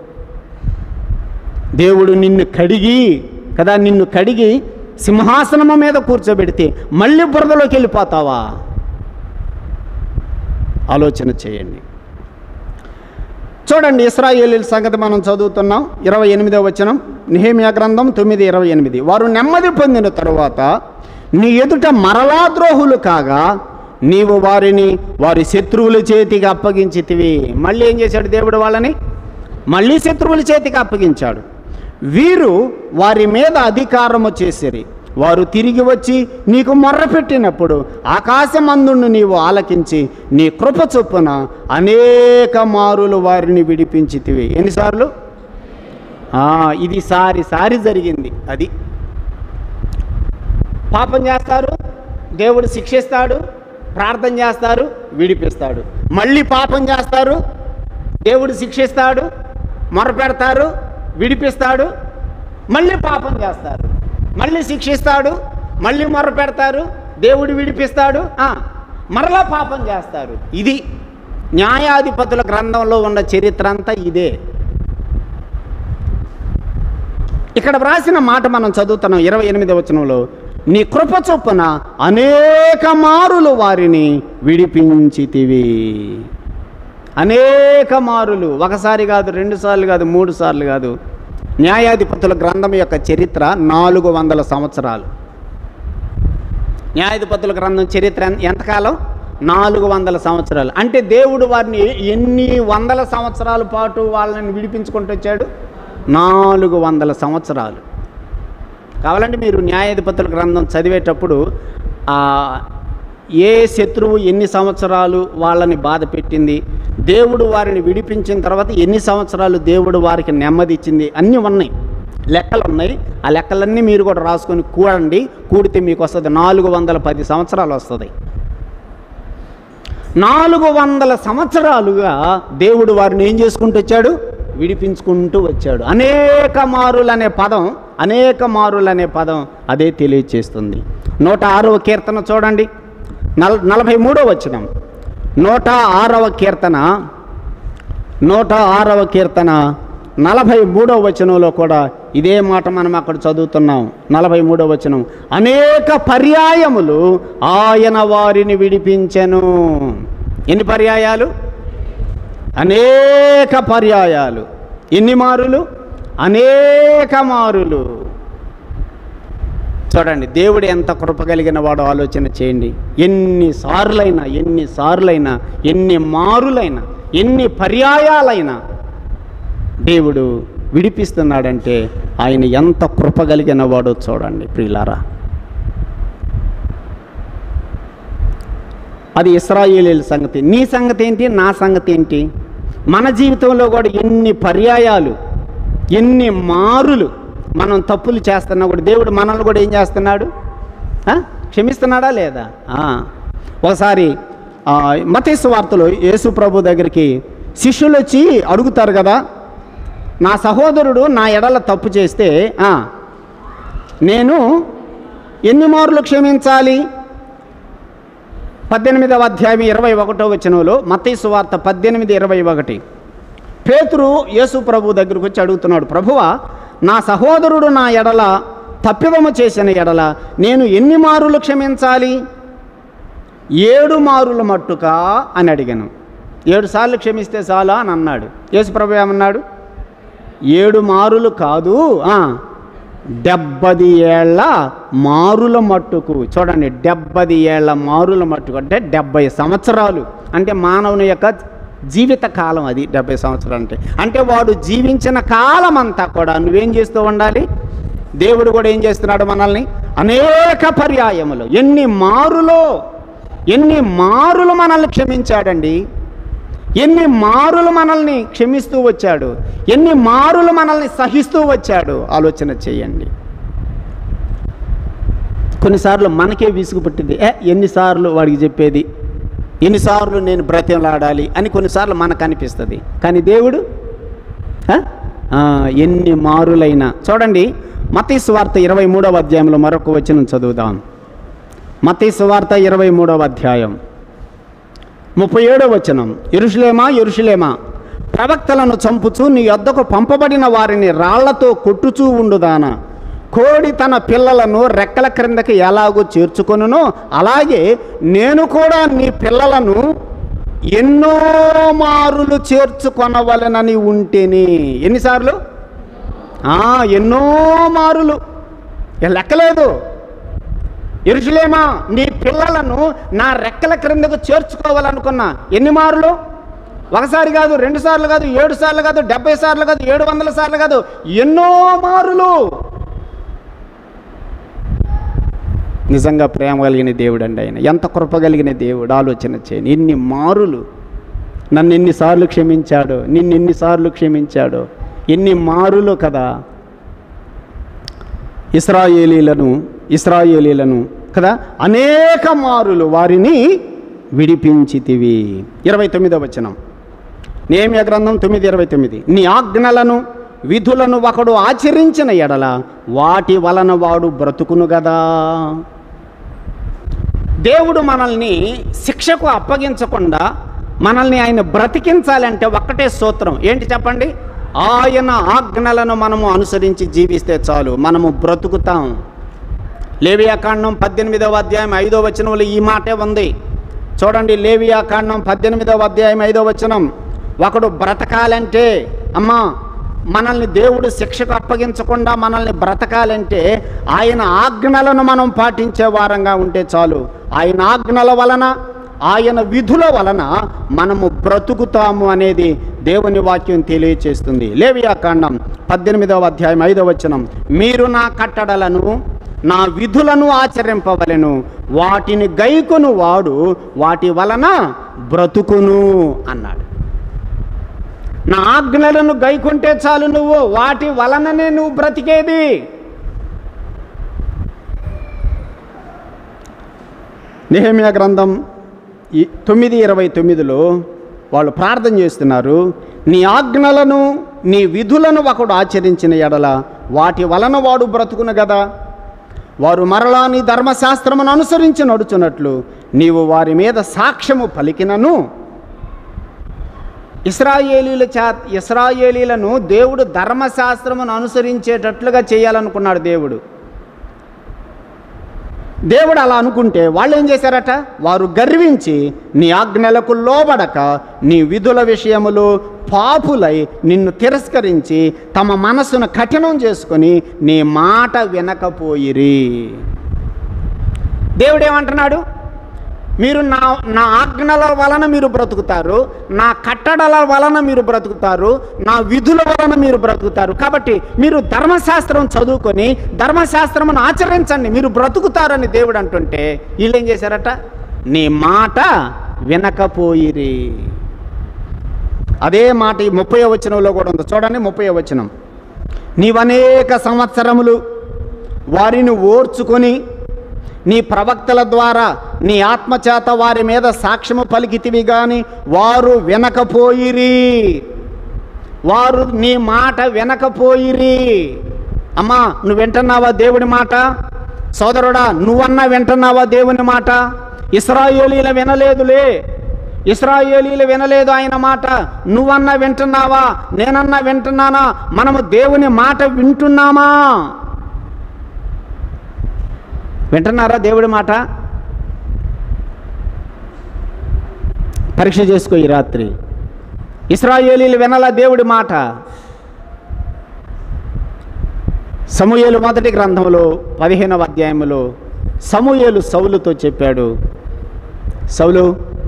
దేవుడు నిన్ను కడిగి కదా నిన్ను కడిగి సింహాసనము మీద కూర్చోబెడితే మళ్ళీ బురదలోకి వెళ్ళిపోతావా ఆలోచన చేయండి చూడండి ఇస్రాయేలీల సంగతి మనం చదువుతున్నాం ఇరవై ఎనిమిదవ వచనం నిహేమియా గ్రంథం తొమ్మిది ఇరవై ఎనిమిది వారు నెమ్మది పొందిన తరువాత నీ ఎదుట మరలా ద్రోహులు కాగా నీవు వారిని వారి శత్రువుల చేతికి అప్పగించితివి మళ్ళీ ఏం చేశాడు దేవుడు వాళ్ళని మళ్ళీ శత్రువుల చేతికి అప్పగించాడు వీరు వారి మీద అధికారము చేసిరి వారు తిరిగి వచ్చి నీకు మొర్రపెట్టినప్పుడు ఆకాశమందుండు నీవు ఆలకించి నీ కృప చొప్పున అనేక మారులు వారిని విడిపించితివి ఎన్నిసార్లు ఆ, ఇది సారి సారి జరిగింది అది పాపం చేస్తారు దేవుడు శిక్షిస్తాడు ప్రార్థన చేస్తారు విడిపిస్తాడు మళ్ళీ పాపం చేస్తారు దేవుడు శిక్షిస్తాడు మొరపెడతారు విడిపిస్తాడు మళ్ళీ పాపం చేస్తారు మళ్ళీ శిక్షిస్తాడు మళ్ళీ మొర్ర పెడతారు దేవుడు విడిపిస్తాడు ఆ, మరలా పాపం చేస్తారు ఇది న్యాయాధిపతుల గ్రంథంలో ఉన్న చరిత్ర అంతా ఇదే ఇక్కడ వ్రాసిన మాట మనం చదువుతున్నాం ఇరవై ఎనిమిది వచనంలో నీ కృప చొప్పున అనేక మారులు వారిని విడిపించితివి అనేక మారులు ఒకసారి కాదు రెండు సార్లు కాదు మూడు సార్లు కాదు న్యాయాధిపతుల గ్రంథం యొక్క చరిత్ర నాలుగు వందల సంవత్సరాలు న్యాయాధిపతుల గ్రంథం చరిత్ర ఎన్- ఎంతకాలం నాలుగు వందల సంవత్సరాలు అంటే దేవుడు వారిని ఎన్ని వందల సంవత్సరాల పాటు వాళ్ళని విడిపించుకుంటూ వచ్చాడు నాలుగు వందల సంవత్సరాలు కావాలంటే మీరు న్యాయాధిపతుల గ్రంథం చదివేటప్పుడు ఆ ఏ శత్రువు ఎన్ని సంవత్సరాలు వాళ్ళని బాధ పెట్టింది దేవుడు వారిని విడిపించిన తర్వాత ఎన్ని సంవత్సరాలు దేవుడు వారికి నెమ్మది ఇచ్చింది అన్నీ ఉన్నాయి లెక్కలు ఉన్నాయి ఆ లెక్కలన్నీ మీరు కూడా రాసుకొని కూడండి కూడితే మీకు వస్తుంది నాలుగు వందల పది సంవత్సరాలు వస్తుంది నాలుగు వందల సంవత్సరాలుగా దేవుడు వారిని ఏం చేసుకుంటూ వచ్చాడు విడిపించుకుంటూ వచ్చాడు అనేక మారులు అనే పదం అనేక మారులు అనే పదం అదే తెలియచేస్తుంది నూట ఆరవ కీర్తన చూడండి నల్ నలభై మూడో వచ్చినం నూట ఆరవ కీర్తన నూట ఆరవ కీర్తన నలభై మూడో వచనంలో కూడా ఇదే మాట మనం అక్కడ చదువుతున్నాం నలభై మూడో వచనం అనేక పర్యాయములు ఆయన వారిని విడిపించెను ఎన్ని పర్యాయాలు అనేక పర్యాయాలు ఎన్ని మారులు అనేక మారులు చూడండి దేవుడు ఎంత కృప కలిగిన వాడో ఆలోచన చేయండి ఎన్ని సార్లైనా ఎన్ని సార్లైనా ఎన్ని మారులైనా ఎన్ని పర్యాయాలైనా దేవుడు విడిపిస్తున్నాడంటే ఆయన ఎంత కృప కలిగిన వాడో చూడండి ప్రియులారా అది ఇస్రాయేలీల సంగతి నీ సంగతి ఏంటి నా సంగతి ఏంటి మన జీవితంలో కూడా ఎన్ని పర్యాయాలు ఎన్ని మారులు మనం తప్పులు చేస్తున్నా కూడా దేవుడు మనల్ని కూడా ఏం చేస్తున్నాడు ఆ? క్షమిస్తున్నాడా లేదా ఆ. ఒకసారి మతేసు వార్తలో యేసు ప్రభు దగ్గరికి శిష్యులు వచ్చి అడుగుతారు కదా నా సహోదరుడు నా ఎడల తప్పు చేస్తే ఆ, నేను ఎన్ని మార్లు క్షమించాలి పద్దెనిమిదవ అధ్యాయం ఇరవై ఒకటో వచనంలో మత్తయి వార్త పద్దెనిమిది ఇరవై ఒకటి పేతురు యేసు ప్రభు దగ్గరకు వచ్చి అడుగుతున్నాడు ప్రభువా నా సహోదరుడు నా ఎడల తప్పిదము చేసిన ఎడల నేను ఎన్ని మారులు క్షమించాలి ఏడు మారుల మట్టుకా అని అడిగాను ఏడు సార్లు క్షమిస్తే చాలా అని అన్నాడు యేసు ప్రభు ఏమన్నాడు ఏడు మారులు కాదు ఆ, డెబ్బది ఏళ్ళ మారుల మట్టుకు చూడండి డెబ్బది ఏళ్ళ మారుల మట్టుకు అంటే డెబ్బై సంవత్సరాలు అంటే మానవుని యొక్క జీవిత కాలం అది డెబ్బై సంవత్సరాలు అంటే అంటే వాడు జీవించిన కాలం అంతా కూడా నువ్వేం చేస్తూ ఉండాలి దేవుడు కూడా ఏం చేస్తున్నాడు మనల్ని అనేక పర్యాయములు ఎన్ని మారులో ఎన్ని మారులు మనల్ని క్షమించాడండి ఎన్ని మారులు మనల్ని క్షమిస్తూ వచ్చాడు ఎన్ని మారులు మనల్ని సహిస్తూ వచ్చాడు ఆలోచన చేయండి కొన్నిసార్లు మనకే విసుగు పుట్టింది ఏ ఎన్నిసార్లు వాడికి చెప్పేది ఎన్నిసార్లు నేను బ్రతిమలాడాలి అని కొన్నిసార్లు మనకు అనిపిస్తుంది కానీ దేవుడు ఆ? ఆ, ఎన్ని మారులైనా చూడండి మతీ వార్త ఇరవై మూడవ అధ్యాయంలో మరొక వచనం చదువుదాం మతీ వార్త ఇరవై మూడవ అధ్యాయం ముప్పై ఏడో వచనం ఎరుషులేమా ఎరుషులేమా ప్రవక్తలను చంపుచూ నీ యొద్దకు పంపబడిన వారిని రాళ్లతో కొట్టుచూ ఉండుదానా కోడి తన పిల్లలను రెక్కల క్రిందకి ఎలాగో చేర్చుకొనునో అలాగే నేను కూడా నీ పిల్లలను ఎన్నో మారులు చేర్చుకొనవలెనని ఉంటేనే ఎన్నిసార్లు ఆ, ఎన్నో మారులు ఇక లెక్కలేదు ఎరుషులేమా నీ పిల్లలను నా రెక్కల క్రిందకు చేర్చుకోవాలనుకున్నా ఎన్ని మారులు ఒకసారి కాదు రెండు సార్లు కాదు ఏడు సార్లు కాదు డెబ్బై సార్లు కాదు ఏడు వందల సార్లు కాదు ఎన్నో మారులు నిజంగా ప్రేమ కలిగిన దేవుడు అండి ఆయన ఎంత కృప కలిగిన దేవుడు ఆలోచన చేయని ఎన్ని మారులు నన్ను ఎన్నిసార్లు క్షమించాడు నిన్ను ఎన్నిసార్లు క్షమించాడు ఎన్ని మారులు కదా ఇస్రాయేలీలను ఇస్రాయేలీలను కదా అనేక మారులు వారిని విడిపించితివి ఇరవై తొమ్మిదో వచనం నేమ్య గ్రంథం తొమ్మిది ఇరవై తొమ్మిది నీ ఆజ్ఞలను విధులను ఒకడు ఆచరించిన ఎడల వాటి వలన వాడు బ్రతుకును గదా దేవుడు మనల్ని శిక్షకు అప్పగించకుండా మనల్ని ఆయన బ్రతికించాలంటే ఒక్కటే సూత్రం ఏంటి చెప్పండి ఆయన ఆజ్ఞలను మనము అనుసరించి జీవిస్తే చాలు మనము బ్రతుకుతాం లేవియాకాండం పద్దెనిమిదవ అధ్యాయం ఐదో వచనంలో ఈ మాటే ఉంది చూడండి లేవియాకాండం పద్దెనిమిదవ అధ్యాయం ఐదో వచనం ఒకడు బ్రతకాలంటే అమ్మా మనల్ని దేవుడు శిక్షకు అప్పగించకుండా మనల్ని బ్రతకాలంటే ఆయన ఆజ్ఞలను మనం పాటించే వారంగా ఉంటే చాలు ఆయన ఆజ్ఞల వలన ఆయన విధుల వలన మనము బ్రతుకుతాము అనేది దేవుని వాక్యం తెలియచేస్తుంది లేవియాకాండం పద్దెనిమిదవ అధ్యాయం ఐదవ వచనం మీరు నా కట్టడలను నా విధులను ఆచరింపవలెను వాటిని గైకొను వాడు వాటి వలన బ్రతుకును అన్నాడు నా ఆజ్ఞలను గైకుంటే చాలు నువ్వు వాటి వలననే నువ్వు బ్రతికేది నిహమ్య గ్రంథం ఈ తొమ్మిది ఇరవై తొమ్మిదిలో వాళ్ళు ప్రార్థన చేస్తున్నారు నీ ఆజ్ఞలను నీ విధులను ఒకడు ఆచరించిన ఎడల వాటి వలన వాడు బ్రతుకును కదా వారు మరలా నీ ధర్మశాస్త్రమును అనుసరించి నడుచున్నట్లు నీవు వారి మీద సాక్ష్యము పలికినను ఇస్రాయేలీల చే ఇస్రాయేలీలను దేవుడు ధర్మశాస్త్రమును అనుసరించేటట్లుగా చేయాలనుకున్నాడు దేవుడు దేవుడు అలా అనుకుంటే వాళ్ళు ఏం చేశారట వారు గర్వించి నీ ఆజ్ఞలకు లోబడక నీ విధుల విషయములో పాపులై నిన్ను తిరస్కరించి తమ మనసును కఠినం చేసుకొని నీ మాట వినకపోయిరి దేవుడు ఏమంటున్నాడు మీరు నా నా ఆజ్ఞల వలన మీరు బ్రతుకుతారు నా కట్టడల వలన మీరు బ్రతుకుతారు నా విధుల వలన మీరు బ్రతుకుతారు కాబట్టి మీరు ధర్మశాస్త్రం చదువుకొని ధర్మశాస్త్రమును ఆచరించండి మీరు బ్రతుకుతారని దేవుడు అంటుంటే వీళ్ళు ఏం చేశారట నీ మాట వినకపోయిరి అదే మాట ఈ ముప్పై వచనంలో కూడా ఉంది చూడండి ముప్పై వచనం నీవనేక సంవత్సరములు వారిని ఓర్చుకొని నీ ప్రవక్తల ద్వారా నీ ఆత్మచేత వారి మీద సాక్ష్యము పలికితివి గాని వారు వినకపోయిరి వారు నీ మాట వినకపోయిరి అమ్మా నువ్వు వింటున్నావా దేవుడి మాట సోదరుడా నువ్వన్నా వింటున్నావా దేవుని మాట ఇస్రాయేలీల వినలేదులే ఇస్రాయేలీలు వినలేదు ఆయన మాట నువ్వన్నా వింటున్నావా నేనన్నా వింటున్నానా మనము దేవుని మాట వింటున్నామా వింటున్నారా దేవుడి మాట పరీక్ష చేసుకో ఈ రాత్రి ఇస్రాయేలీలు వినల దేవుడి మాట సమూయేలు మొదటి గ్రంథంలో పదిహేనవ అధ్యాయంలో సమూయేలు సౌలుతో చెప్పాడు సౌలు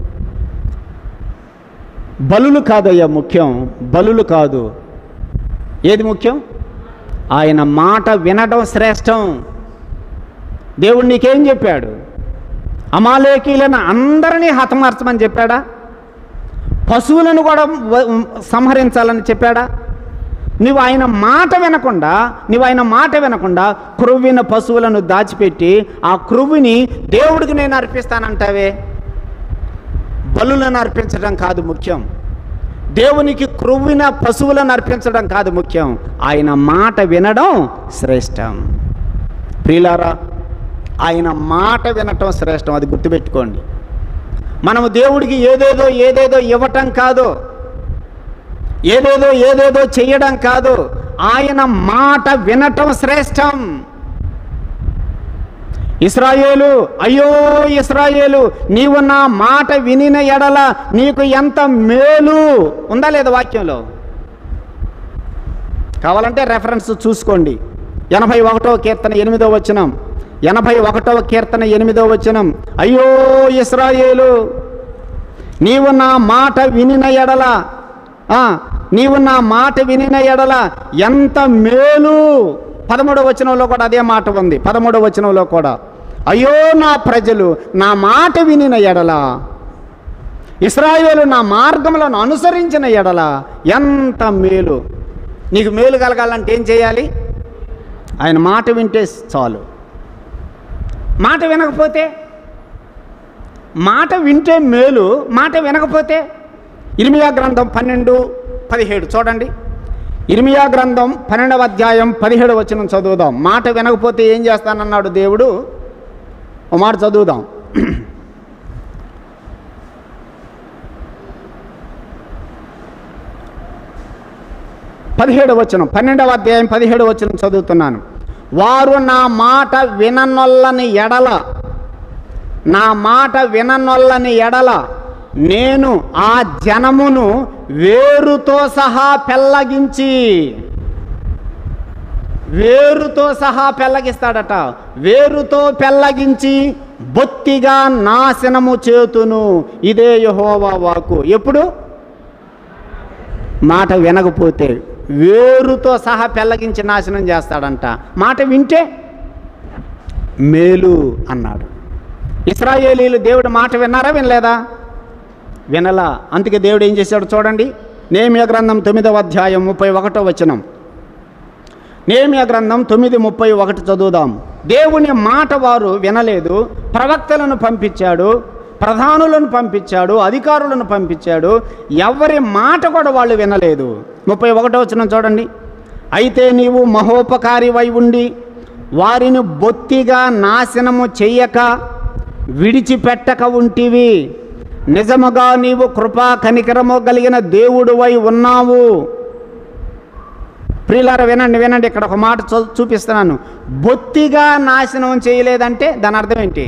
బలులు కాదయ్యా ముఖ్యం బలులు కాదు ఏది ముఖ్యం ఆయన మాట వినడం శ్రేష్టం దేవుడు నీకేం చెప్పాడు అమాలేకీలను అందరినీ హతమార్చమని చెప్పాడా పశువులను కూడా వ- సంహరించాలని చెప్పాడా నువ్వు ఆయన మాట వినకుండా నువ్వు ఆయన మాట వినకుండా క్రొవ్విన పశువులను దాచిపెట్టి ఆ క్రొవ్విని దేవుడికి నేను అర్పిస్తానంటావే బలులను అర్పించడం కాదు ముఖ్యం దేవునికి క్రొవ్విన పశువులను అర్పించడం కాదు ముఖ్యం ఆయన మాట వినడం శ్రేష్టం ప్రియులారా ఆయన మాట వినటం శ్రేష్టం అది గుర్తుపెట్టుకోండి మనము దేవుడికి ఏదేదో ఏదేదో ఇవ్వటం కాదు ఏదేదో ఏదేదో చెయ్యడం కాదు ఆయన మాట వినటం శ్రేష్టం ఇస్రాయేలు అయ్యో ఇస్రాయేలు నీవు నా మాట వినిన ఎడల నీకు ఎంత మేలు ఉందా లేదా వాక్యంలో కావాలంటే రెఫరెన్స్ చూసుకోండి ఎనభై ఒకటవ కీర్తన ఎనిమిదో వచనం ఎనభై ఒకటవ కీర్తన ఎనిమిదో వచనం అయ్యో ఇస్రాయేలు నీవు నా మాట వినిన ఎడల ఆ, నీవు నా మాట వినిన ఎడల ఎంత మేలు పదమూడవ వచనంలో కూడా అదే మాట ఉంది పదమూడవ వచనంలో కూడా అయ్యో నా ప్రజలు నా మాట వినిన ఎడల ఇస్రాయేలు నా మార్గములను అనుసరించిన ఎడల ఎంత మేలు నీకు మేలు కలగాలంటే ఏం చేయాలి ఆయన మాట వింటే చాలు మాట వినకపోతే మాట వింటే మేలు మాట వినకపోతే ఇర్మియా గ్రంథం పన్నెండు పదిహేడు చూడండి ఇర్మియా గ్రంథం పన్నెండవ అధ్యాయం పదిహేడు వచ్చిన చదువుదాం మాట వినకపోతే ఏం చేస్తానన్నాడు దేవుడు ఓ మాట చదువుదాం పదిహేడు వచనం పన్నెండవ అధ్యాయం పదిహేడు వచనం చదువుతున్నాను వారు నా మాట విననొల్లని ఎడల నా మాట విననొల్లని ఎడల నేను ఆ జనమును వేరుతో సహా పెల్లగించి వేరుతో సహా పెల్లగిస్తాడట వేరుతో పెల్లగించి బొత్తిగా నాశనము చేతును ఇదే యహోవా వాకు ఎప్పుడు మాట వినకపోతే వేరుతో సహా పెల్లగించి నాశనం చేస్తాడంట మాట వింటే మేలు అన్నాడు ఇస్రాయేలీలు దేవుడు మాట విన్నారా వినలేదా వినలా అందుకే దేవుడు ఏం చేశాడు చూడండి నేమియ గ్రంథం తొమ్మిదవ అధ్యాయం ముప్పై ఒకటో వచనం నేమియ గ్రంథం తొమ్మిది ముప్పై ఒకటి చదువుదాం దేవుని మాట వారు వినలేదు ప్రవక్తలను పంపించాడు ప్రధానులను పంపించాడు అధికారులను పంపించాడు ఎవరి మాట కూడా వాళ్ళు వినలేదు ముప్పై ఒకటో వచనం చూడండి అయితే నీవు మహోపకారివై ఉండి వారిని బొత్తిగా నాశనము చెయ్యక విడిచిపెట్టక ఉంటివి నిజముగా నీవు కృపా కనికరము కలిగిన దేవుడువై ఉన్నావు ప్రియులారా వినండి వినండి ఇక్కడ ఒక మాట చూ- చూపిస్తున్నాను బొత్తిగా నాశనం చేయలేదంటే దాని అర్థం ఏంటి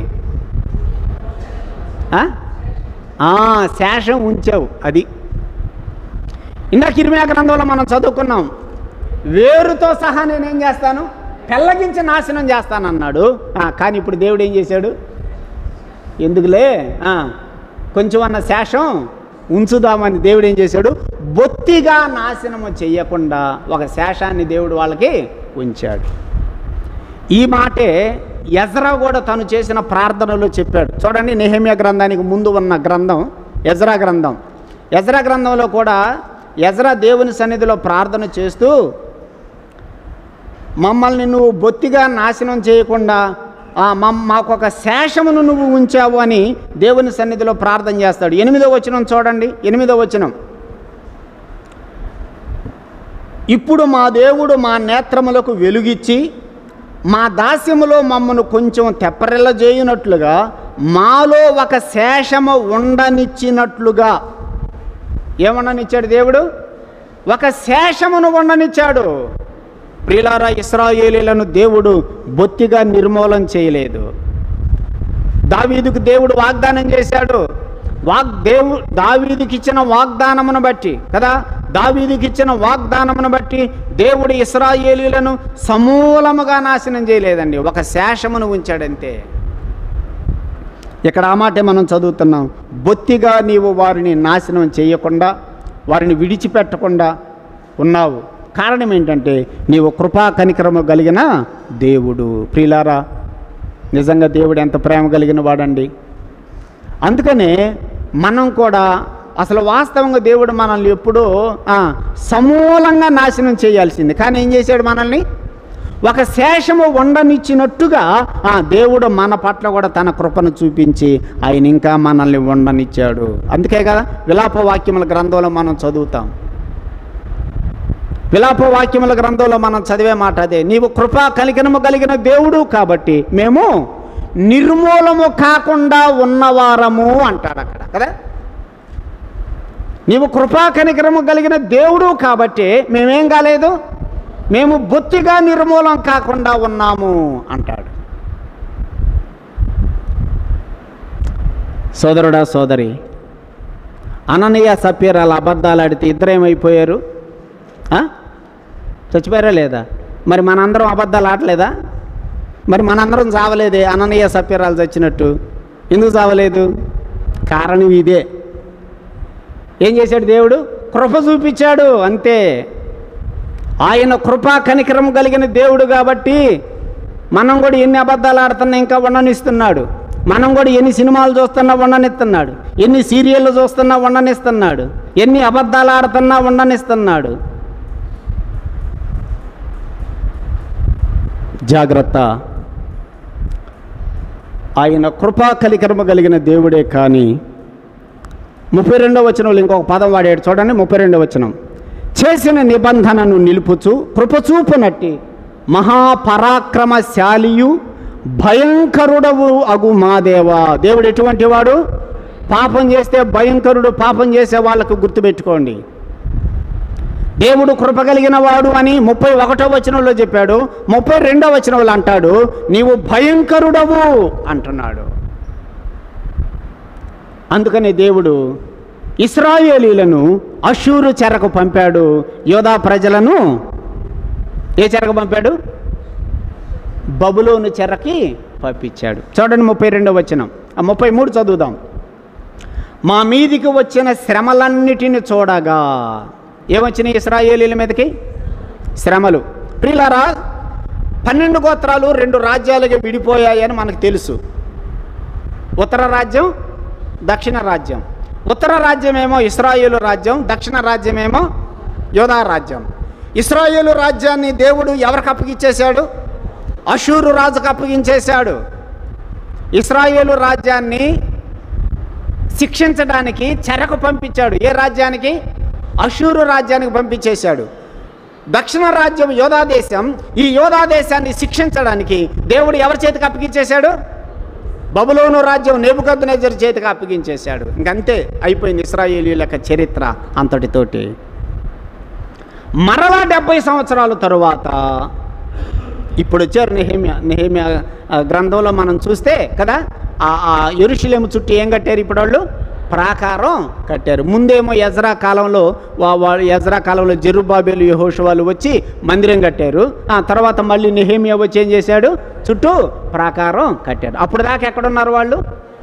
ఆ? ఆ, శేషం ఉంచావు అది ఇందాక ఇరిమియా గ్రంథంలో మనం చదువుకున్నాం వేరుతో సహా నేనేం చేస్తాను పెళ్ళగించి నాశనం చేస్తానన్నాడు ఆ, కానీ ఇప్పుడు దేవుడు ఏం చేశాడు ఎందుకులే ఆ, కొంచెం అన్న శేషం ఉంచుదామని దేవుడు ఏం చేశాడు బొత్తిగా నాశనము చెయ్యకుండా ఒక శేషాన్ని దేవుడు వాళ్ళకి ఉంచాడు ఈ మాటే ఎజ్రా కూడా తను చేసిన ప్రార్థనలో చెప్పాడు చూడండి నెహమ్య గ్రంథానికి ముందు ఉన్న గ్రంథం ఎజ్రా గ్రంథం ఎజ్రా గ్రంథంలో కూడా ఎజ్రా దేవుని సన్నిధిలో ప్రార్థన చేస్తూ మమ్మల్ని నువ్వు బొత్తిగా నాశనం చేయకుండా ఆ, మమ్- మాకు ఒక శేషమును నువ్వు ఉంచావు అని దేవుని సన్నిధిలో ప్రార్థన చేస్తాడు ఎనిమిదో వచనం చూడండి ఎనిమిదో వచనం ఇప్పుడు మా దేవుడు మా నేత్రములకు వెలుగిచ్చి మా దాస్యములో మమ్మను కొంచెం తెప్పరిల్ల చేయునట్లుగా మాలో ఒక శేషము ఉండనిచ్చినట్లుగా ఏముండనిచ్చాడు దేవుడు ఒక శేషమును ఉండనిచ్చాడు ప్రియులారా ఇస్రాయేలీలను దేవుడు బొత్తిగా నిర్మూలన చేయలేదు దావీదుకు దేవుడు వాగ్దానం చేశాడు వాగ్ దేవు దావీదుకి ఇచ్చిన వాగ్దానమును బట్టి కదా దావీదుకి ఇచ్చిన వాగ్దానమును బట్టి దేవుడు ఇస్రాయేలీలను సమూలముగా నాశనం చేయలేదండి ఒక శేషమును ఉంచాడంతే ఇక్కడ ఆ మాటే మనం చదువుతున్నాం బొత్తిగా నీవు వారిని నాశనం చేయకుండా వారిని విడిచిపెట్టకుండా ఉన్నావు కారణం ఏంటంటే నీవు కృపా కనికరము కలిగిన దేవుడు ప్రియులారా నిజంగా దేవుడు ఎంత ప్రేమ కలిగిన వాడండి అందుకనే మనం కూడా అసలు వాస్తవంగా దేవుడు మనల్ని ఎప్పుడూ ఆ, సమూలంగా నాశనం చేయాల్సింది కానీ ఏం చేశాడు మనల్ని ఒక శేషము ఉండనిచ్చినట్టుగా ఆ దేవుడు మన పట్ల కూడా తన కృపను చూపించి ఆయన ఇంకా మనల్ని ఉండనిచ్చాడు అందుకే కదా విలాప వాక్యముల గ్రంథంలో మనం చదువుతాం విలాప వాక్యముల గ్రంథంలో మనం చదివే మాట అదే నీవు కృపా కలిగినము కలిగిన దేవుడు కాబట్టి మేము నిర్మూలము కాకుండా ఉన్నవారము అంటాడు అక్కడ కదా నీవు కృపా కనికరము కలిగిన దేవుడు కాబట్టి మేమేం కాలేదు మేము బొత్తిగా నిర్మూలం కాకుండా ఉన్నాము అంటాడు సోదరుడా సోదరి అననీయ సప్యరాలు అబద్ధాలు ఆడితే ఇద్దరేమైపోయారు ఆ? చచ్చిపోయారా లేదా మరి మనందరం అబద్ధాలు ఆడలేదా మరి మనందరం చావలేదే అననీయ సప్యరాలు చచ్చినట్టు ఎందుకు చావలేదు కారణం ఇదే ఏం చేశాడు దేవుడు కృప చూపించాడు అంతే ఆయన కృపా కనికరం కలిగిన దేవుడు కాబట్టి మనం కూడా ఎన్ని అబద్ధాలు ఆడుతున్నా ఇంకా ఉండనిస్తున్నాడు మనం కూడా ఎన్ని సినిమాలు చూస్తున్నా ఉండనిస్తున్నాడు ఎన్ని సీరియళ్ళు చూస్తున్నా ఉండనిస్తున్నాడు ఎన్ని అబద్ధాలు ఆడుతున్నా ఉండనిస్తున్నాడు జాగ్రత్త ఆయన కృపా కలికరమ కలిగిన దేవుడే కానీ ముప్పై రెండవ వచనంలో ఇంకొక పదం వాడాడు చూడండి ముప్పై రెండవ వచనం చేసిన నిబంధనను నిలుపుచు కృపచూపునట్టి మహాపరాక్రమశాలియు భయంకరుడవు అగు మా దేవా దేవుడు ఎటువంటి వాడు పాపం చేస్తే భయంకరుడు పాపం చేసే వాళ్ళకు గుర్తుపెట్టుకోండి దేవుడు కృప కలిగిన వాడు అని ముప్పై ఒకటో వచనంలో చెప్పాడు ముప్పై రెండో వచనంలో అంటాడు నీవు భయంకరుడవు అంటున్నాడు అందుకని దేవుడు ఇస్రాయేలీలను అషూరు చెరకు పంపాడు యోధా ప్రజలను ఏ చెరకు పంపాడు బబులోను చెరకి పంపించాడు చూడండి ముప్పై రెండో వచనం ఆ ముప్పై మూడు చదువుదాం మా మీదికి వచ్చిన శ్రమలన్నిటిని చూడగా ఏమొచ్చినాయి ఇస్రాయేలీల మీదకి శ్రమలు ప్రియులారా పన్నెండు గోత్రాలు రెండు రాజ్యాలుగా విడిపోయాయని మనకు తెలుసు ఉత్తర రాజ్యం దక్షిణ రాజ్యం ఉత్తర రాజ్యమేమో ఇస్రాయేలు రాజ్యం దక్షిణ రాజ్యమేమో యోధా రాజ్యం ఇస్రాయేలు రాజ్యాన్ని దేవుడు ఎవరికి అప్పగించేశాడు అషూరు రాజుకు అప్పగించేశాడు ఇస్రాయేలు రాజ్యాన్ని శిక్షించడానికి చెరకు పంపించాడు ఏ రాజ్యానికి అషూరు రాజ్యానికి పంపించేశాడు దక్షిణ రాజ్యం యోధా దేశం ఈ యోధా దేశాన్ని శిక్షించడానికి దేవుడు ఎవరి చేతికి అప్పగించేశాడు బబులోను రాజ్యం నేబుకద్నెజర్ చేతికి అప్పగించేశాడు ఇంకంతే అయిపోయింది ఇస్రాయేలీల యొక్క చరిత్ర అంతటితోటి మరలా డెబ్బై సంవత్సరాల తరువాత ఇప్పుడు వచ్చారు నెహేమియా నెహేమియా ఆ, గ్రంథంలో మనం చూస్తే కదా ఆ ఆ ఎరుషులేము చుట్టూ ఏం కట్టారు ఇప్పుడు వాళ్ళు ప్రాకారం కట్టారు ముందేమో యజ్రా కాలంలో వా- వాళ్ళు యజ్రా కాలంలో జెరుబాబేలు యహోషువాలు వచ్చి మందిరం కట్టారు ఆ తర్వాత మళ్ళీ నెహేమియా వచ్చి ఏం చేశాడు చుట్టూ ప్రాకారం కట్టాడు అప్పుడు దాకా ఎక్కడున్నారు వాళ్ళు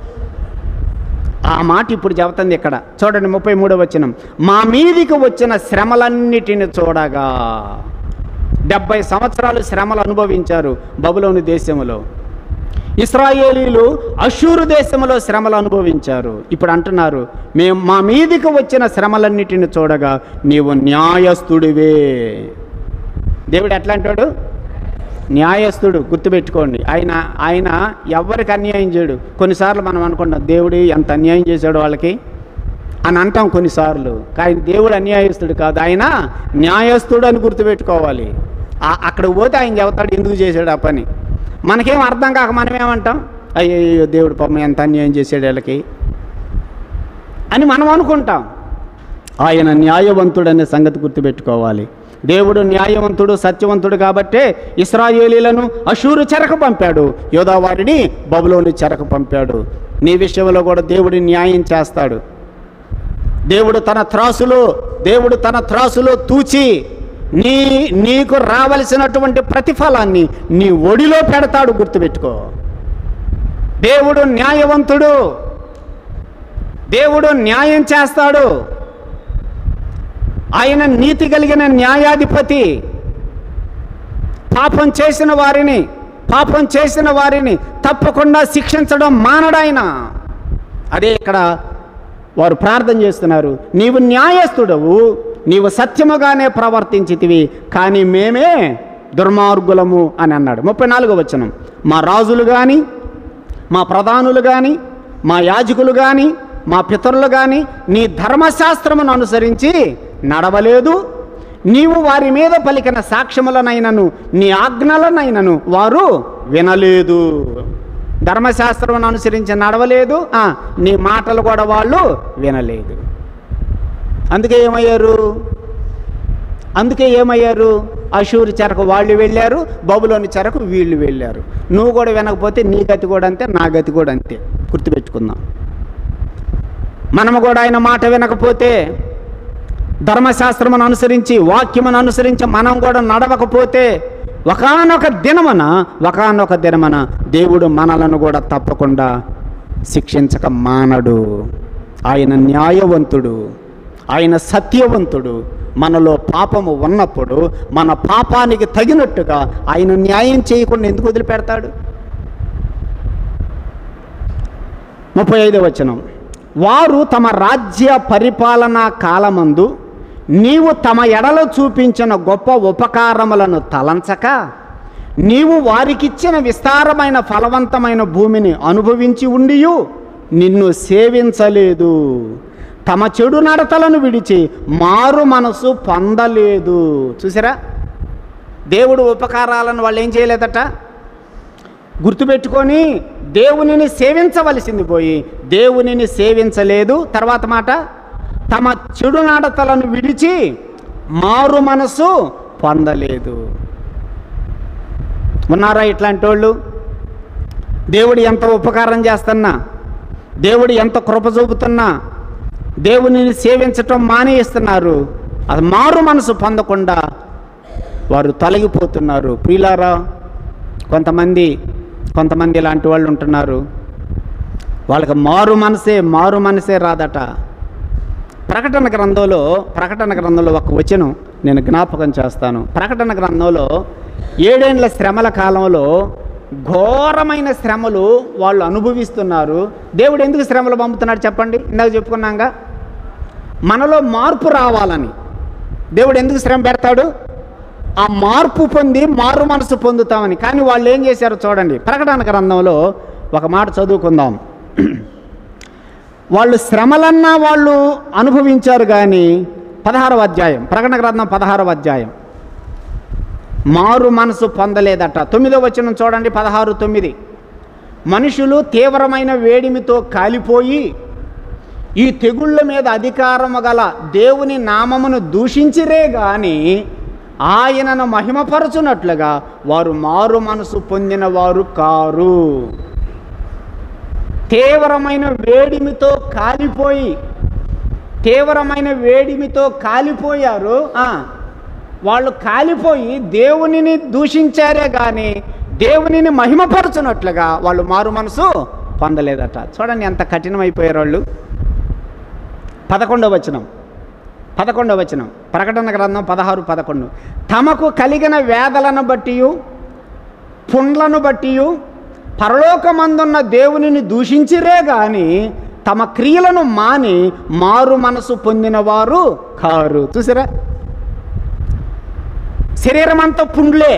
ఆ మాట ఇప్పుడు చెబుతుంది ఇక్కడ చూడండి ముప్పై మూడో వచనం మా మీదికి వచ్చిన శ్రమలన్నిటిని చూడగా డెబ్బై సంవత్సరాలు శ్రమలు అనుభవించారు బబులోని దేశంలో ఇస్రాయేలీలు అషూరు దేశంలో శ్రమలు అనుభవించారు ఇప్పుడు అంటున్నారు మేము మా మీదికి వచ్చిన శ్రమలన్నిటిని చూడగా నీవు న్యాయస్థుడివే దేవుడు ఎట్లా అంటాడు న్యాయస్థుడు గుర్తుపెట్టుకోండి ఆయన ఆయన ఎవరికి అన్యాయం చేయడు కొన్నిసార్లు మనం అనుకుంటాం దేవుడు ఎంత అన్యాయం చేశాడు వాళ్ళకి అని అంటాం కొన్నిసార్లు కానీ దేవుడు అన్యాయస్తుడు కాదు ఆయన న్యాయస్థుడు అని గుర్తుపెట్టుకోవాలి ఆ- అక్కడికి పోతే ఆయన చెబుతాడు ఎందుకు చేశాడు ఆ పని మనకేం అర్థం కాక మనం ఏమంటాం అయ్యో దేవుడు పాపం ఎంత అన్యాయం చేశాడు వీళ్ళకి అని మనం అనుకుంటాం ఆయన న్యాయవంతుడనే సంగతి గుర్తుపెట్టుకోవాలి దేవుడు న్యాయవంతుడు సత్యవంతుడు కాబట్టే ఇస్రాయేలీలను అషూరు చెరకు పంపాడు యోధావారిని బబులోని చెరకు పంపాడు నీ విషయంలో కూడా దేవుడు న్యాయం చేస్తాడు దేవుడు తన త్రాసులో దేవుడు తన త్రాసులో తూచి నీ నీకు రావలసినటువంటి ప్రతిఫలాన్ని నీ ఒడిలో పెడతాడు గుర్తుపెట్టుకో దేవుడు న్యాయవంతుడు దేవుడు న్యాయం చేస్తాడు ఆయన నీతి కలిగిన న్యాయాధిపతి పాపం చేసిన వారిని పాపం చేసిన వారిని తప్పకుండా శిక్షించడం మానడాయన అదే ఇక్కడ వారు ప్రార్థన చేస్తున్నారు నీవు న్యాయస్థుడవు నీవు సత్యముగానే ప్రవర్తించితివి కానీ మేమే దుర్మార్గులము అని అన్నాడు ముప్పై నాలుగో వచనం మా రాజులు కానీ మా ప్రధానులు కానీ మా యాజకులు కానీ మా పితరులు కానీ నీ ధర్మశాస్త్రమును అనుసరించి నడవలేదు నీవు వారి మీద పలికిన సాక్ష్యములనైనను నీ ఆజ్ఞలనైనను వారు వినలేదు ధర్మశాస్త్రమును అనుసరించి నడవలేదు ఆ, నీ మాటలు కూడా వాళ్ళు వినలేదు అందుకే ఏమయ్యారు అందుకే ఏమయ్యారు అషూరు చెరకు వాళ్ళు వెళ్ళారు బబులోని చెరకు వీళ్ళు వెళ్ళారు నువ్వు కూడా వినకపోతే నీ గతి కూడా అంతే నా గతి కూడా అంతే గుర్తుపెట్టుకుందాం మనము కూడా ఆయన మాట వినకపోతే ధర్మశాస్త్రమును అనుసరించి వాక్యమును అనుసరించి మనం కూడా నడవకపోతే ఒకనొక దినమన ఒకనొక దినమన దేవుడు మనలను కూడా తప్పకుండా శిక్షించక మానడు ఆయన న్యాయవంతుడు ఆయన సత్యవంతుడు మనలో పాపము ఉన్నప్పుడు మన పాపానికి తగినట్టుగా ఆయన న్యాయం చేయకుండా ఎందుకు వదిలిపెడతాడు ముప్పై ఐదో వచనం వారు తమ రాజ్య పరిపాలనా కాలమందు నీవు తమ ఎడలో చూపించిన గొప్ప ఉపకారములను తలంచక నీవు వారికిచ్చిన విస్తారమైన ఫలవంతమైన భూమిని అనుభవించి ఉండియు నిన్ను సేవించలేదు తమ చెడు నడతలను విడిచి మారు మనసు పొందలేదు చూసారా దేవుడు ఉపకారాలను వాళ్ళు ఏం చేయలేదట గుర్తుపెట్టుకొని దేవునిని సేవించవలసింది పోయి దేవునిని సేవించలేదు తర్వాత మాట తమ చెడు నడతలను విడిచి మారు మనసు పొందలేదు ఉన్నారా ఇట్లాంటి వాళ్ళు దేవుడు ఎంత ఉపకారం చేస్తున్నా దేవుడు ఎంత కృప చూపుతున్నా దేవునిని సేవించటం మానేస్తున్నారు అది మారు మనసు పొందకుండా వారు తొలగిపోతున్నారు ప్రియులారా కొంతమంది కొంతమంది ఇలాంటి వాళ్ళు ఉంటున్నారు వాళ్ళకి మారు మనసే మారు మనసే రాదట ప్రకటన గ్రంథంలో ప్రకటన గ్రంథంలో ఒక వచనం నేను జ్ఞాపకం చేస్తాను ప్రకటన గ్రంథంలో ఏడేండ్ల శ్రమల కాలంలో ఘోరమైన శ్రమలు వాళ్ళు అనుభవిస్తున్నారు దేవుడు ఎందుకు శ్రమలు పంపుతున్నాడు చెప్పండి ఇందాక చెప్పుకున్నాగా మనలో మార్పు రావాలని దేవుడు ఎందుకు శ్రమ పెడతాడు ఆ మార్పు పొంది మారు మనసు పొందుతామని కానీ వాళ్ళు ఏం చేశారో చూడండి ప్రకటన గ్రంథంలో ఒక మాట చదువుకుందాం వాళ్ళు శ్రమలన్నా వాళ్ళు అనుభవించారు కానీ పదహారవ అధ్యాయం ప్రకటన గ్రంథం పదహారవ అధ్యాయం మారు మనసు పొందలేదట తొమ్మిదో వచనం చూడండి పదహారు తొమ్మిది మనుషులు తీవ్రమైన వేడిమితో కాలిపోయి ఈ తెగుళ్ళ మీద అధికారము గల దేవుని నామమును దూషించిరే గాని ఆయనను మహిమపరచునట్లుగా వారు మారు మనసు పొందిన వారు కారు తీవ్రమైన వేడిమితో కాలిపోయి తీవ్రమైన వేడిమితో కాలిపోయారు ఆ, వాళ్ళు కాలిపోయి దేవునిని దూషించారే కానీ దేవునిని మహిమపరచునట్లుగా వాళ్ళు మారు మనసు పొందలేదట చూడండి ఎంత కఠినమైపోయారు వాళ్ళు పదకొండవ వచనం పదకొండవ వచనం ప్రకటన గ్రంథం పదహారు పదకొండు తమకు కలిగిన వేదలను బట్టి పుండ్లను బట్టి పరలోకమందున్న దేవునిని దూషించిరే గాని తమ క్రియలను మాని మారు మనసు పొందిన వారు కారు చూసారా శరీరం అంతా పుండ్లే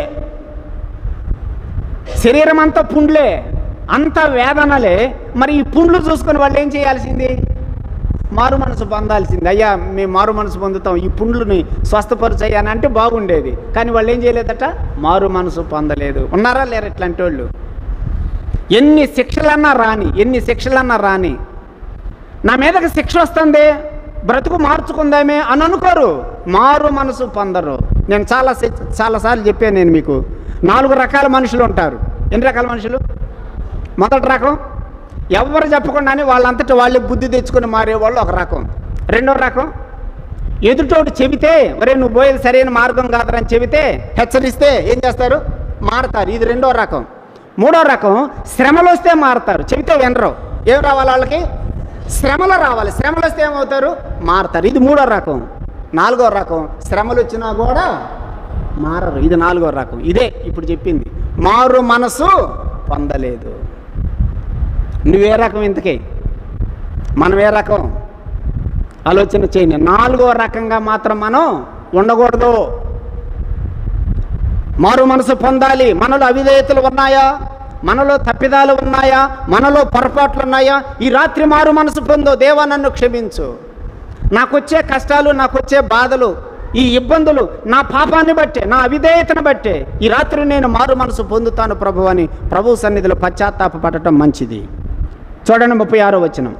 శరీరం అంతా పుండ్లే అంత వేదనలే మరి ఈ పుండ్లు చూసుకొని వాళ్ళు ఏం చేయాల్సింది మారు మనసు పొందాల్సింది అయ్యా మేము మారు మనసు పొందుతాం ఈ పుండ్లుని స్వస్థపరిచయ్యాని అంటే బాగుండేది కానీ వాళ్ళు ఏం చేయలేదట మారు మనసు పొందలేదు ఉన్నారా లేరు ఇట్లాంటి వాళ్ళు ఎన్ని శిక్షలన్నా రాని ఎన్ని శిక్షలన్నా రాని నా మీదకి శిక్ష వస్తుంది బ్రతుకు మార్చుకుందామే అని అనుకోరు మారు మనసు పొందరు నేను చాలా సే- చాలాసార్లు చెప్పాను నేను మీకు నాలుగు రకాల మనుషులు ఉంటారు ఎన్ని రకాల మనుషులు మొదటి రకం ఎవరు చెప్పకుండానే వాళ్ళంతటి వాళ్ళే బుద్ధి తెచ్చుకొని మారేవాళ్ళు ఒక రకం రెండో రకం ఎదుటోడు చెబితే ఒరే నువ్వు పోయేది సరైన మార్గం కాదని చెబితే హెచ్చరిస్తే ఏం చేస్తారు మారతారు ఇది రెండో రకం మూడో రకం శ్రమలు వస్తే మారతారు చెబితే వినరు ఏం రావాలి వాళ్ళకి శ్రమలు రావాలి శ్రమలు వస్తే ఏమవుతారు మారతారు ఇది మూడో రకం నాలుగో రకం శ్రమలు వచ్చినా కూడా మారరు ఇది నాలుగో రకం ఇదే ఇప్పుడు చెప్పింది మారు మనసు పొందలేదు నువ్వే రకం ఇంతకీ మనం ఏ రకం ఆలోచన చేయండి నాలుగో రకంగా మాత్రం మనం ఉండకూడదు మారు మనసు పొందాలి మనలో అవిధేయతలు ఉన్నాయా మనలో తప్పిదాలు ఉన్నాయా మనలో పొరపాట్లు ఉన్నాయా ఈ రాత్రి మారు మనసు పొందు దేవా నన్ను క్షమించు నాకొచ్చే కష్టాలు నాకొచ్చే బాధలు ఈ ఇబ్బందులు నా పాపాన్ని బట్టే నా అవిధేయతను బట్టే ఈ రాత్రి నేను మారు మనసు పొందుతాను ప్రభు అని ప్రభు సన్నిధిలో పశ్చాత్తాపడటం మంచిది చూడండి ముప్పై ఆరో వచనం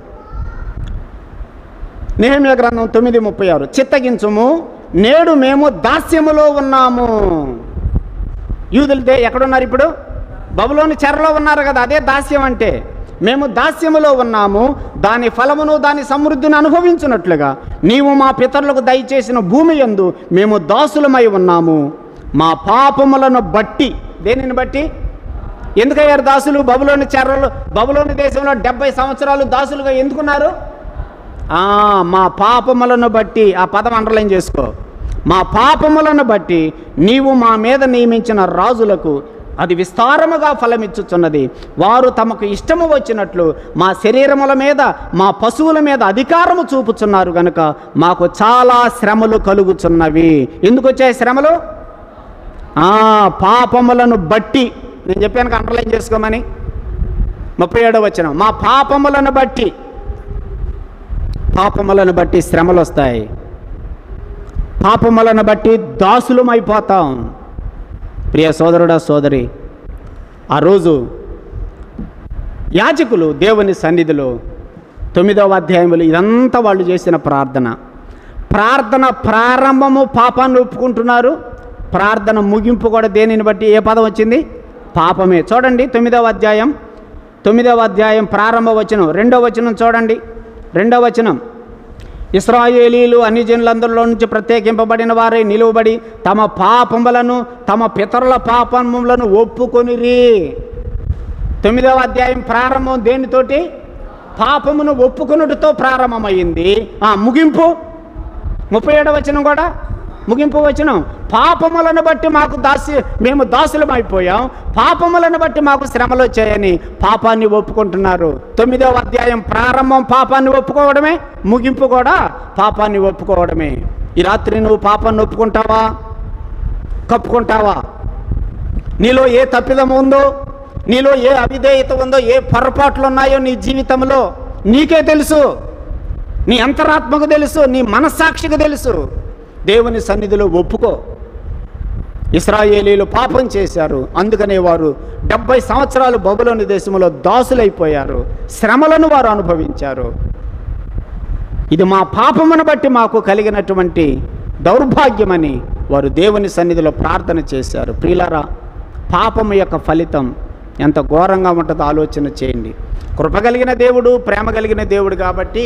నేహమ్య గ్రంథం తొమ్మిది ముప్పై ఆరు చిత్తగించుము నేడు మేము దాస్యములో ఉన్నాము యూదులు దే ఎక్కడున్నారు ఇప్పుడు బబులోని చెరలో ఉన్నారు కదా అదే దాస్యం అంటే మేము దాస్యములో ఉన్నాము దాని ఫలమును దాని సమృద్ధిని అనుభవించున్నట్లుగా నీవు మా పితరులకు దయచేసిన భూమి యందు మేము దాసులమై ఉన్నాము మా పాపములను బట్టి దేనిని బట్టి ఎందుకయ్యారు దాసులు బబులోని చెర్రలు బబులోని దేశంలో డెబ్బై సంవత్సరాలు దాసులుగా ఎందుకున్నారు ఆ, మా పాపములను బట్టి ఆ పదం అండర్లైన్ చేసుకో మా పాపములను బట్టి నీవు మా మీద నియమించిన రాజులకు అది విస్తారముగా ఫలమిచ్చుచున్నది వారు తమకు ఇష్టము వచ్చినట్లు మా శరీరముల మీద మా పశువుల మీద అధికారము చూపుచున్నారు కనుక మాకు చాలా శ్రమలు కలుగుచున్నవి ఎందుకు వచ్చాయి శ్రమలు ఆ, పాపములను బట్టి నేను చెప్పాను అండర్లైన్ చేసుకోమని ముప్పై ఏడవ వచ్చిన మా పాపములను బట్టి పాపములను బట్టి శ్రమలు వస్తాయి పాపములను బట్టి దాసులమైపోతాం ప్రియ సోదరుడా సోదరి ఆ రోజు యాజకులు దేవుని సన్నిధిలో తొమ్మిదవ అధ్యాయంలో ఇదంతా వాళ్ళు చేసిన ప్రార్థన ప్రార్థన ప్రారంభము పాపాన్ని ఒప్పుకుంటున్నారు ప్రార్థన ముగింపు కూడా దేనిని బట్టి ఏ పదం వచ్చింది పాపమే చూడండి తొమ్మిదవ అధ్యాయం తొమ్మిదవ అధ్యాయం ప్రారంభ వచనం రెండవ వచనం చూడండి రెండవ వచనం ఇస్రాయేలీలు అన్ని జనులందరిలో నుంచి ప్రత్యేకింపబడిన వారై నిలువబడి తమ పాపములను తమ పితరుల పాపములను ఒప్పుకొనిరి తొమ్మిదవ అధ్యాయం ప్రారంభం దేనితోటి పాపమును ఒప్పుకొనుటతో ప్రారంభమైంది ఆ ముగింపు ముప్పై ఏడవ వచనం కూడా ముగింపు వచనం పాపములను బట్టి మాకు దాసి మేము దాసులమైపోయాం పాపములను బట్టి మాకు శ్రమలు వచ్చాయని పాపాన్ని ఒప్పుకుంటున్నారు తొమ్మిదవ అధ్యాయం ప్రారంభం పాపాన్ని ఒప్పుకోవడమే ముగింపు కూడా పాపాన్ని ఒప్పుకోవడమే ఈ రాత్రి నువ్వు పాపాన్ని ఒప్పుకుంటావా కప్పుకుంటావా నీలో ఏ తప్పిదం ఉందో నీలో ఏ అవిధేయత ఉందో ఏ పొరపాట్లు ఉన్నాయో నీ జీవితంలో నీకే తెలుసు నీ అంతరాత్మకు తెలుసు నీ మనస్సాక్షికి తెలుసు దేవుని సన్నిధిలో ఒప్పుకో ఇస్రాయేలీలు పాపం చేశారు అందుకనే వారు డెబ్బై సంవత్సరాలు బబులోని దేశంలో దాసులైపోయారు శ్రమలను వారు అనుభవించారు ఇది మా పాపమును బట్టి మాకు కలిగినటువంటి దౌర్భాగ్యమని వారు దేవుని సన్నిధిలో ప్రార్థన చేశారు ప్రియులారా పాపము యొక్క ఫలితం ఎంత ఘోరంగా ఉంటుందో ఆలోచన చేయండి కృప కలిగిన దేవుడు ప్రేమ కలిగిన దేవుడు కాబట్టి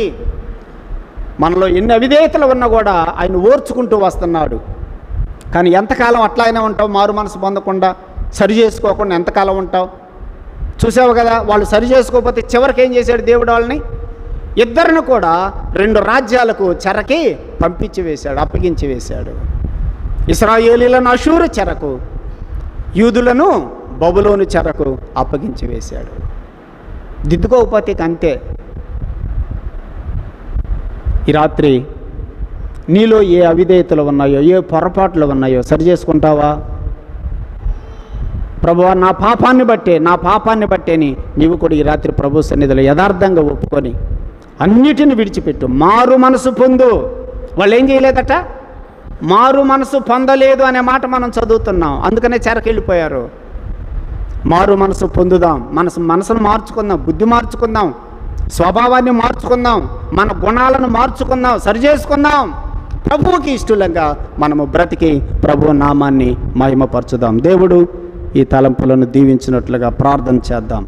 మనలో ఎన్ని అవిధేయతలు ఉన్నా కూడా ఆయన ఓర్చుకుంటూ వస్తున్నాడు కానీ ఎంతకాలం అట్లా అయినా ఉంటావు మారు మనసు పొందకుండా సరి చేసుకోకుండా ఎంతకాలం ఉంటావు చూసావు కదా వాళ్ళు సరి చేసుకోకపోతే చివరికి ఏం చేశాడు దేవుడు వాళ్ళని ఇద్దరిని కూడా రెండు రాజ్యాలకు చెరకి పంపించి వేశాడు అప్పగించి వేశాడు ఇస్రాయేలీలను అషూరు చెరకు యూదులను బబులోను చెరకు అప్పగించి వేశాడు దిద్దుకోకపోతే ఇక అంతే ఈ రాత్రి నీలో ఏ అవిధేయతలు ఉన్నాయో ఏ పొరపాట్లు ఉన్నాయో సరి చేసుకుంటావా ప్రభువా నా పాపాన్ని బట్టే నా పాపాన్ని బట్టేని నీవు కూడా ఈ రాత్రి ప్రభు సన్నిధిలో యథార్థంగా ఒప్పుకొని అన్నిటిని విడిచిపెట్టు మారు మనసు పొందు వాళ్ళు ఏం చేయలేదట మారు మనసు పొందలేదు అనే మాట మనం చదువుతున్నాం అందుకనే చెరకెళ్ళిపోయారు మారు మనసు పొందుదాం మనసు మనసును మార్చుకుందాం బుద్ధి మార్చుకుందాం స్వభావాన్ని మార్చుకుందాం మన గుణాలను మార్చుకుందాం సరి చేసుకుందాం ప్రభువుకి ఇష్టలంగా మనము బ్రతికి ప్రభు నామాన్ని మహిమపరచుదాం దేవుడు ఈ తలంపులను దీవించినట్లుగా ప్రార్థన చేద్దాం